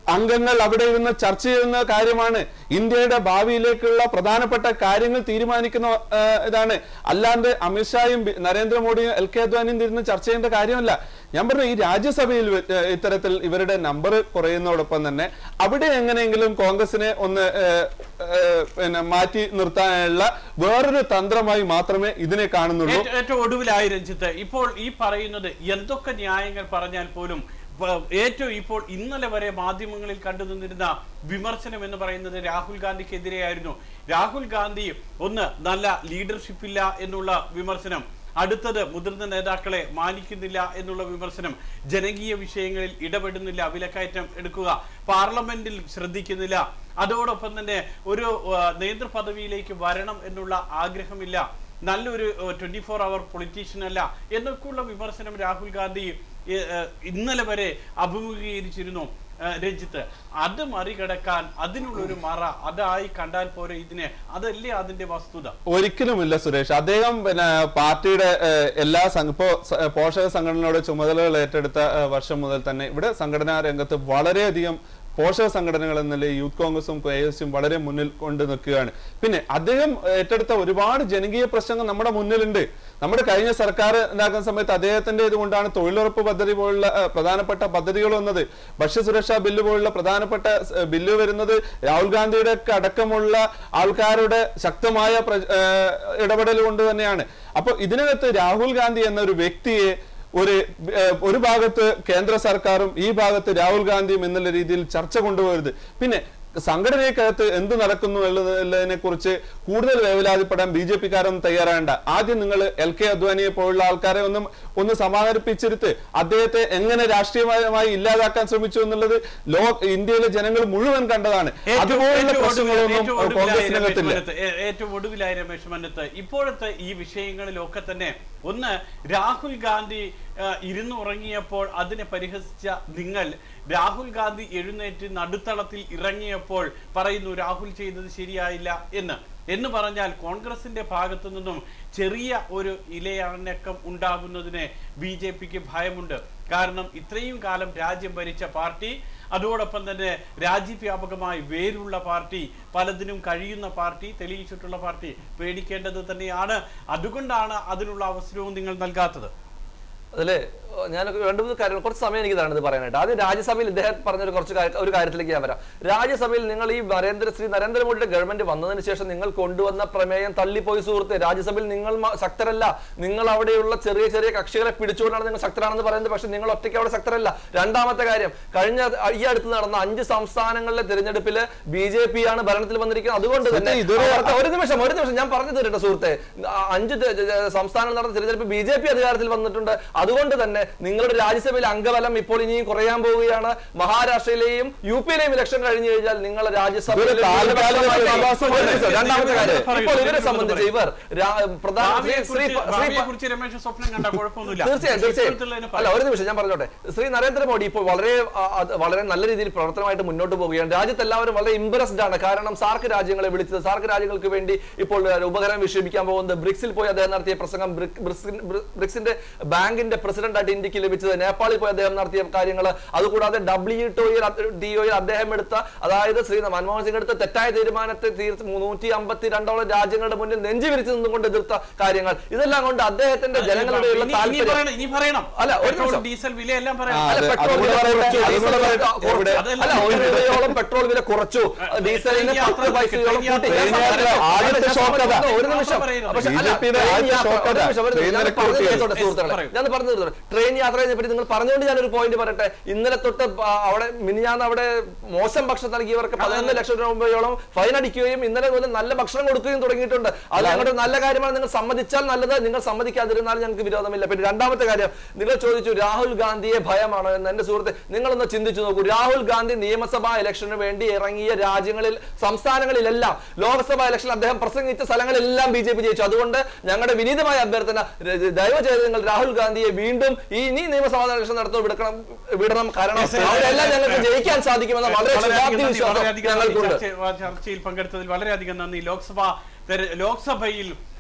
S8: അംഗങ്ങൾ അവിടെ ഇരുന്ന് ചർച്ച ചെയ്യുന്ന കാര്യമാണ് ഇന്ത്യയുടെ ഭാവിയിലേക്കുള്ള പ്രധാനപ്പെട്ട കാര്യങ്ങൾ തീരുമാനിക്കുന്ന ആ, ഇതാണ് അല്ലാണ്ട് അമിത്ഷായും ബി- നരേന്ദ്രമോദിയും എൽ കെ അദ്വാനിയും ഇരുന്ന് ചർച്ച ചെയ്യേണ്ട കാര്യമല്ല ഞാൻ പറഞ്ഞു ഈ രാജ്യസഭയിൽ വെ- ഏ, ഇത്തരത്തിൽ ഇവരുടെ നമ്പർ കുറയുന്നതോടൊപ്പം തന്നെ അവിടെ എങ്ങനെയെങ്കിലും കോൺഗ്രസിനെ ഒന്ന് ഏ, ഏ, പിന്നെ മാറ്റി നിർത്താനുള്ള വേറൊരു തന്ത്രമായി മാത്രമേ ഇതിനെ കാണുന്നുള്ളൂ
S1: ഏറ്റ- ഏറ്റവും ഒടുവിലായി രഞ്ജിത്ത് ഇപ്പോൾ ഈ പറയുന്നത് എന്തൊക്കെ ന്യായങ്ങൾ പറഞ്ഞാൽ പോലും വ- ഏറ്റവും ഇപ്പോൾ ഇന്നലെ വരെ മാധ്യമങ്ങളിൽ കണ്ടു നിന്നിരുന്ന വിമർശനം എന്ന് പറയുന്നത് രാഹുൽ ഗാന്ധിക്കെതിരെയായിരുന്നു രാഹുൽ ഗാന്ധി ഒന്ന് നല്ല ലീഡർഷിപ്പ് ഇല്ല എന്നുള്ള വിമർശനം അടുത്തത് മുതിർന്ന നേതാക്കളെ മാനിക്കുന്നില്ല എന്നുള്ള വിമർശനം ജനകീയ വിഷയങ്ങളിൽ ഇടപെടുന്നില്ല വിലക്കയറ്റം എടുക്കുക പാർലമെന്റിൽ ശ്രദ്ധിക്കുന്നില്ല അതോടൊപ്പം തന്നെ ഒരു ആ, നേതൃപദവിയിലേക്ക് വരണം എന്നുള്ള ആഗ്രഹമില്ല നല്ലൊരു ട്വന്റി ഫോർ അവർ പൊളിറ്റീഷ്യൻ അല്ല എന്നൊക്കെയുള്ള വിമർശനം രാഹുൽ ഗാന്ധി ഏ, ഏ, ഇന്നലെ വരെ അഭിമുഖീകരിച്ചിരുന്നു ഏ, രഞ്ജിത്ത് അത് മറികടക്കാൻ അതിനുള്ള ഒരു മറ അതായി കണ്ടാൽ പോരെ ഇതിനെ അതല്ലേ അതിന്റെ വസ്തുത
S8: ഒരിക്കലുമില്ല സുരേഷ് അദ്ദേഹം പിന്നെ പാർട്ടിയുടെ ഏഹ്, എല്ലാ സംഘ ഇപ്പോ സ- പോഷക സംഘടനയുടെ ചുമതലകൾ ഏറ്റെടുത്ത ഏഹ്, വർഷം മുതൽ തന്നെ ഇവിടെ സംഘടനാ രംഗത്ത് വളരെയധികം പോഷക സംഘടനകൾ എന്നല്ലേ യൂത്ത് കോൺഗ്രസും കെ എസും വളരെ മുന്നിൽ കൊണ്ട് നിൽക്കുകയാണ് പിന്നെ അദ്ദേഹം ഏറ്റെടുത്ത ഒരുപാട് ജനകീയ പ്രശ്നങ്ങൾ നമ്മുടെ മുന്നിലുണ്ട് നമ്മുടെ കഴിഞ്ഞ സർക്കാർ ഉണ്ടാക്കുന്ന സമയത്ത് അദ്ദേഹത്തിന്റെ ഇതുകൊണ്ടാണ് തൊഴിലുറപ്പ് പദ്ധതി പോലുള്ള ഏഹ്, പ്രധാനപ്പെട്ട പദ്ധതികൾ വന്നത് ഭക്ഷ്യസുരക്ഷാ ബില്ല് പോലുള്ള പ്രധാനപ്പെട്ട ഏഹ്, ബില്ല് വരുന്നത് രാഹുൽ ഗാന്ധിയുടെ ഒക്കെ അടക്കമുള്ള ആൾക്കാരുടെ ശക്തമായ പ്ര- ഏഹ്, ഇടപെടൽ കൊണ്ട് തന്നെയാണ് അപ്പൊ ഇതിനകത്ത് രാഹുൽ ഗാന്ധി എന്ന ഒരു വ്യക്തിയെ ഒരു ഏഹ്, ഒരു ഭാഗത്ത് കേന്ദ്ര സർക്കാരും ഈ ഭാഗത്ത് രാഹുൽ ഗാന്ധിയും എന്നുള്ള രീതിയിൽ ചർച്ച കൊണ്ടുപോകരുത് പിന്നെ സംഘടനയ്ക്കകത്ത് എന്ത് നടക്കുന്നു എന്നുള്ളതിനെ കുറിച്ച് കൂടുതൽ വേവലാതിപ്പെടാൻ ബി ജെ പിക്കാരൊന്നും തയ്യാറാകണ്ട ആദ്യം നിങ്ങൾ എൽ കെ അദ്വാനിയെ പോലുള്ള ആൾക്കാരെ ഒന്നും ഒന്ന് സമാധാനിപ്പിച്ചിരുത്ത് അദ്ദേഹത്തെ എങ്ങനെ രാഷ്ട്രീയമായി ഇല്ലാതാക്കാൻ ശ്രമിച്ചു എന്നുള്ളത് ലോ ഇന്ത്യയിലെ ജനങ്ങൾ മുഴുവൻ കണ്ടതാണ്
S1: ഏറ്റവും-
S8: അതുപോലുള്ള
S1: ഏറ്റവും ഒടുവിൽ-
S8: പ്രശ്നങ്ങളൊന്നും
S1: ഏറ്റവും ഒടുവിലായി രമേശ്
S8: കോൺഗ്രസിനകത്തില്ല
S1: മന്നത്ത്, ഏ- ഏറ്റവും ഒടുവിലായി രമേശ് മന്നത്ത് ഇപ്പോഴത്തെ ഈ വിഷയങ്ങളിലൊക്കെ തന്നെ ഒന്ന് രാഹുൽ ഗാന്ധി ആ, ഇരുന്നുറങ്ങിയപ്പോൾ അതിനെ പരിഹസിച്ച നിങ്ങൾ രാഹുൽ ഗാന്ധി എഴുന്നേറ്റ് നടുത്തളത്തിൽ ഇറങ്ങിയപ്പോൾ പറയുന്നു രാഹുൽ ചെയ്തത് ശരിയായില്ല എന്ന് എന്ന് പറഞ്ഞാൽ കോൺഗ്രസിന്റെ ഭാഗത്തു നിന്നും ചെറിയ ഒരു ഇലയണക്കം ഉണ്ടാകുന്നതിന് ബി ജെ പിക്ക് ഭയമുണ്ട് കാരണം ഇത്രയും കാലം രാജ്യം ഭരിച്ച പാർട്ടി അതോടൊപ്പം തന്നെ രാജ്യവ്യാപകമായി വേരുള്ള പാർട്ടി പലതിനും കഴിയുന്ന പാർട്ടി തെളിയിച്ചിട്ടുള്ള പാർട്ടി പേടിക്കേണ്ടത് തന്നെയാണ് അതുകൊണ്ടാണ് അതിനുള്ള അവസരവും നിങ്ങൾ നൽകാത്തത്
S7: അതില് ഞാൻ രണ്ട് മൂന്ന് കാര്യങ്ങൾ കുറച്ച് സമയം എനിക്ക് തരാണ് ഇത് പറയാനായിട്ട് ആദ്യം രാജ്യസഭയിൽ ഇദ്ദേഹം പറഞ്ഞൊരു കുറച്ച് കാര്യ- ഒരു കാര്യത്തിലേക്ക് ഞാൻ വരാം രാജ്യസഭയിൽ നിങ്ങൾ ഈ നരേന്ദ്ര ശ്രീ നരേന്ദ്രമോദിയുടെ ഗവൺമെന്റ് വന്നതിന് ശേഷം നിങ്ങൾ കൊണ്ടുവന്ന പ്രമേയം തള്ളിപ്പോയി സുഹൃത്തെ രാജ്യസഭയിൽ നിങ്ങൾ മ- ശക്തരല്ല നിങ്ങൾ അവിടെയുള്ള ചെറിയ ചെറിയ കക്ഷികളെ പിടിച്ചുകൊണ്ടാണ് നിങ്ങൾ ശക്തരാണെന്ന് പറയുന്നത് പക്ഷെ നിങ്ങൾ ഒറ്റയ്ക്ക് അവിടെ ശക്തരല്ല രണ്ടാമത്തെ കാര്യം കഴിഞ്ഞ ഈ അടുത്ത് നടന്ന അഞ്ച് സംസ്ഥാനങ്ങളിലെ തിരഞ്ഞെടുപ്പിൽ ബി ജെ പി ആണ് ഭരണത്തിൽ വന്നിരിക്കുന്നത് അതുകൊണ്ട് തന്നെ
S8: ഇതൊരു-
S7: അവർക്ക് ഒരു നിമിഷം ഒരു നിമിഷം ഞാൻ പറഞ്ഞു തരട്ടെ സുഹൃത്തെ ആ അഞ്ച് തെ- തെ- സംസ്ഥാനങ്ങൾ നടന്ന തിരഞ്ഞെടുപ്പ് ബി ജെ പി അധികാരത്തിൽ വന്നിട്ടുണ്ട് അതുകൊണ്ട് തന്നെ നിങ്ങളുടെ രാജ്യസഭയിൽ അംഗബലം ഇപ്പോൾ ഇനിയും കുറയാൻ പോവുകയാണ് മഹാരാഷ്ട്രയിലെയും യു പിയിലെയും ഇലക്ഷൻ കഴിഞ്ഞു കഴിഞ്ഞാൽ നിങ്ങൾ രാജ്യസഭയിൽ
S8: ഇതൊരു താൽക്കാലിക ആവാസമാണ്.
S7: ഒരു നിമിഷം, രണ്ടാമത്തെ കാര്യം
S1: പറയൂ,
S7: ഇപ്പോൾ ഇവരെ
S1: ഇതിനെക്കുറിച്ച്
S7: സംബന്ധിച്ച്
S1: പറയൂ.
S7: ഇവർ രാ- പ്രധാന ശ്രീ ശ്രീ ശ്രീ
S1: ഭാവിയെക്കുറിച്ച് രമേശ് സ്വപ്നം കണ്ട കുഴപ്പമൊന്നുമില്ല
S7: തീർച്ചയായും തീർച്ചയായും
S1: ഇപ്പോഴത്തുള്ളതിന്
S7: അല്ല ഒരു നിമിഷം ഞാൻ പറഞ്ഞോട്ടെ ശ്രീ നരേന്ദ്രമോദി ഇപ്പോൾ വളരെ ആ, അത് വളരെ നല്ല രീതിയിൽ പ്രവർത്തനമായിട്ട് മുന്നോട്ട് പോവുകയാണ് രാജ്യത്ത് എല്ലാവരും വളരെ ഇംപ്രസ്ഡ് ആണ് കാരണം സാർക്ക് രാജ്യങ്ങളെ വിളിച്ചത് സാർക്ക് രാജ്യങ്ങൾക്ക് വേണ്ടി ഇപ്പോൾ ആ, ഉപകരണം വിക്ഷേപിക്കാൻ പോകുന്നത് ബ്രിക്സിൽ പോയി അദ്ദേഹം നടത്തിയ പ്രസംഗം ബ്രിക്- ബ്രിക്സിൻ- ബ്രി- ബ്രിക്സിന്റെ ബാങ്കിന്റെ പ്രസിഡന്റ് ആയിട്ട് ഇന്ത്യക്ക് ലഭിച്ചത് നേപ്പാളിൽ പോയി അദ്ദേഹം നടത്തിയ കാര്യങ്ങൾ അതുകൂടാതെ ഡബ്ല്യു ടിഒയിൽ അദ്ദേഹം എടുത്ത അതായത് ശ്രീ മൻമോഹൻ സിംഗ് എടുത്ത തെറ്റായ തീരുമാനത്തെ തീർത്ത് നൂറ്റി അമ്പത്തി രണ്ടോളം രാജ്യങ്ങളുടെ മുന്നിൽ നെഞ്ചു വിരിച്ചു നിന്നുകൊണ്ട് എതിർത്ത കാര്യങ്ങൾ ഇതെല്ലാം കൊണ്ട് അദ്ദേഹത്തിന്റെ ജനങ്ങളുടെ
S1: ഇനി- ഇനി
S7: താല്പര്യം
S1: പറയണം ഇനി പറയണം
S7: അല്ല, ഒരു
S1: പെട്രോൾ
S7: നിമിഷം.
S1: ഡീസൽ വിലയെല്ലാം
S8: ആ,
S1: പറയണം
S7: അല്ല,
S8: അത്
S7: പെട്രോൾ
S8: അതുകൂടെ
S7: വില
S8: പറയട്ടെ,
S7: കുറച്ചു,
S8: അതുകൂടെ
S7: ഡീസൽ
S8: പറയട്ടെ.
S7: കുറച്ചു.
S8: എവിടെ?
S7: അല്ല, ഒരു രൂപയോളം പെട്രോൾ വില കുറച്ചു ഡീസലിന്
S1: ട്രെയിൻ
S7: പത്ത്
S1: യാത്ര-
S7: പൈസയോളം
S1: ട്രെയിൻ
S7: കൂട്ടി
S1: യാത്ര-
S7: ഞാൻ
S8: ട്രെയിൻ യാത്ര ആദ്യത്തെ
S7: ഞാൻ
S8: ഷോക്ക് അതാ.
S7: ഒരു നിമിഷം
S1: പറയുന്നത്.
S7: പക്ഷേ അല്ല,
S8: ബി.ജെ.പി.യുടെ
S7: ട്രെയിൻ
S8: ആദ്യത്തെ
S7: യാത്ര-
S8: ഷോക്ക്
S7: ഒരു
S8: അതാ.
S7: നിമിഷം, ഒരു
S8: ട്രെയിൻ
S7: നിമിഷം. ഞാൻ
S8: നിരക്ക്
S7: പറഞ്ഞു
S8: കൂട്ടിയത്.
S7: തീർത്തോട്ടെ, സുഹൃത്തുക്കളെ
S1: പറയൂ.
S7: ഞാൻ പറഞ്ഞു തീർത്തോട്ടെ ട്രെയിൻ യാത്രയെ പറ്റി നിങ്ങൾ പറഞ്ഞുകൊണ്ട് ഞാനൊരു പോയിന്റ് പറയട്ടെ ഇന്നലെ തൊട്ട് ആ, അവിടെ മിനിഞ്ഞാന്ന് അവിടെ മോശം ഭക്ഷണം നൽകിയവർക്ക് പതിനൊന്ന് ലക്ഷം രൂപയോളം ഫൈൻ അടിക്കുകയും ഇന്നലെ മുതൽ നല്ല ഭക്ഷണം കൊടുക്കുകയും തുടങ്ങിയിട്ടുണ്ട് അത് ഞങ്ങളുടെ നല്ല കാര്യമാണ് നിങ്ങൾ സമ്മതിച്ചാൽ നല്ലത് നിങ്ങൾ സമ്മതിക്കാതിരുന്നാൽ ഞങ്ങൾക്ക് വിരോധമില്ല പിന്നെ രണ്ടാമത്തെ കാര്യം നിങ്ങൾ ചോദിച്ചു രാഹുൽ ഗാന്ധിയെ ഭയമാണോ എന്ന് എന്റെ സുഹൃത്തെ നിങ്ങളൊന്ന് ചിന്തിച്ചു നോക്കൂ രാഹുൽ ഗാന്ധി നിയമസഭാ ഇലക്ഷന് വേണ്ടി ഇറങ്ങിയ രാജ്യങ്ങളിൽ സംസ്ഥാനങ്ങളിലെല്ലാം ലോക്സഭാ ഇലക്ഷനിൽ അദ്ദേഹം പ്രസംഗിച്ച സ്ഥലങ്ങളെല്ലാം ബി ജെ പി ജയിച്ചു അതുകൊണ്ട് ഞങ്ങളുടെ വിനീതമായ അഭ്യർത്ഥന ര- ദയവ് ചെയ്ത് നിങ്ങൾ രാഹുൽ ഗാന്ധിയെ വീണ്ടും ഈ ഇനി നിയമസഭാ ഇലക്ഷൻ നടത്തുക വിടക്കണം വിടണം കാരണം
S1: Yes, yes.
S7: അവരെല്ലാം ഞങ്ങൾക്ക് ജയിക്കാൻ സാധിക്കുമെന്ന വളരെ
S1: വളരെയധികം
S7: ശുഭാപ്തി
S1: നന്ദി,
S7: വിശ്വാസം
S1: വളരെയധികം നന്ദി.
S7: ഞങ്ങൾക്കുണ്ട്
S1: ചർച്ച- ചർച്ചയിൽ പങ്കെടുത്തതിൽ വളരെയധികം നന്ദി ലോക്സഭ തെര- ലോക്സഭയിൽ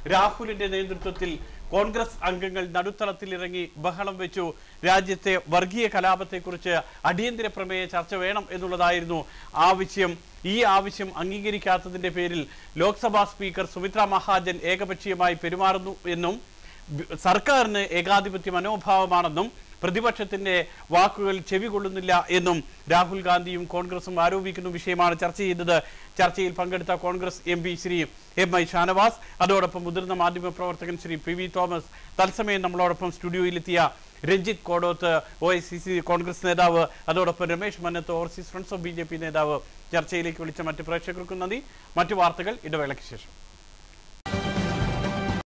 S1: രാഹുലിന്റെ നേതൃത്വത്തിൽ കോൺഗ്രസ് അംഗങ്ങൾ നടുത്തളത്തിലിറങ്ങി ബഹളം വെച്ചു രാജ്യത്തെ വർഗീയ കലാപത്തെക്കുറിച്ച് അടിയന്തര പ്രമേയ ചർച്ച വേണം എന്നുള്ളതായിരുന്നു ആവശ്യം ഈ ആവശ്യം അംഗീകരിക്കാത്തതിന്റെ പേരിൽ ലോക്സഭാ സ്പീക്കർ സുമിത്ര മഹാജൻ ഏകപക്ഷീയമായി പെരുമാറുന്നു എന്നും ബി- സർക്കാരിന് ഏകാധിപത്യ മനോഭാവമാണെന്നും പ്രതിപക്ഷത്തിന്റെ വാക്കുകൾ ചെവി കൊള്ളുന്നില്ല എന്നും രാഹുൽ ഗാന്ധിയും കോൺഗ്രസും ആരോപിക്കുന്ന വിഷയമാണ് ചർച്ച ചെയ്തത് ചർച്ചയിൽ പങ്കെടുത്ത Congress M P Shri M I Shanavas അതോടൊപ്പം മുതിർന്ന മാധ്യമ പ്രവർത്തകൻ ശ്രീ പി വി തോമസ് തത്സമയം നമ്മളോടൊപ്പം സ്റ്റുഡിയോയിലെത്തിയ Ranjith Kodoth O I C C Congress നേതാവ് അതോടൊപ്പം Ramesh Mannath overseas friends of B J P നേതാവ് ചർച്ചയിലേക്ക് വിളിച്ച മറ്റ് പ്രേക്ഷകർക്കും നന്ദി മറ്റു വാർത്തകൾ ഇടവേളയ്ക്ക് ശേഷം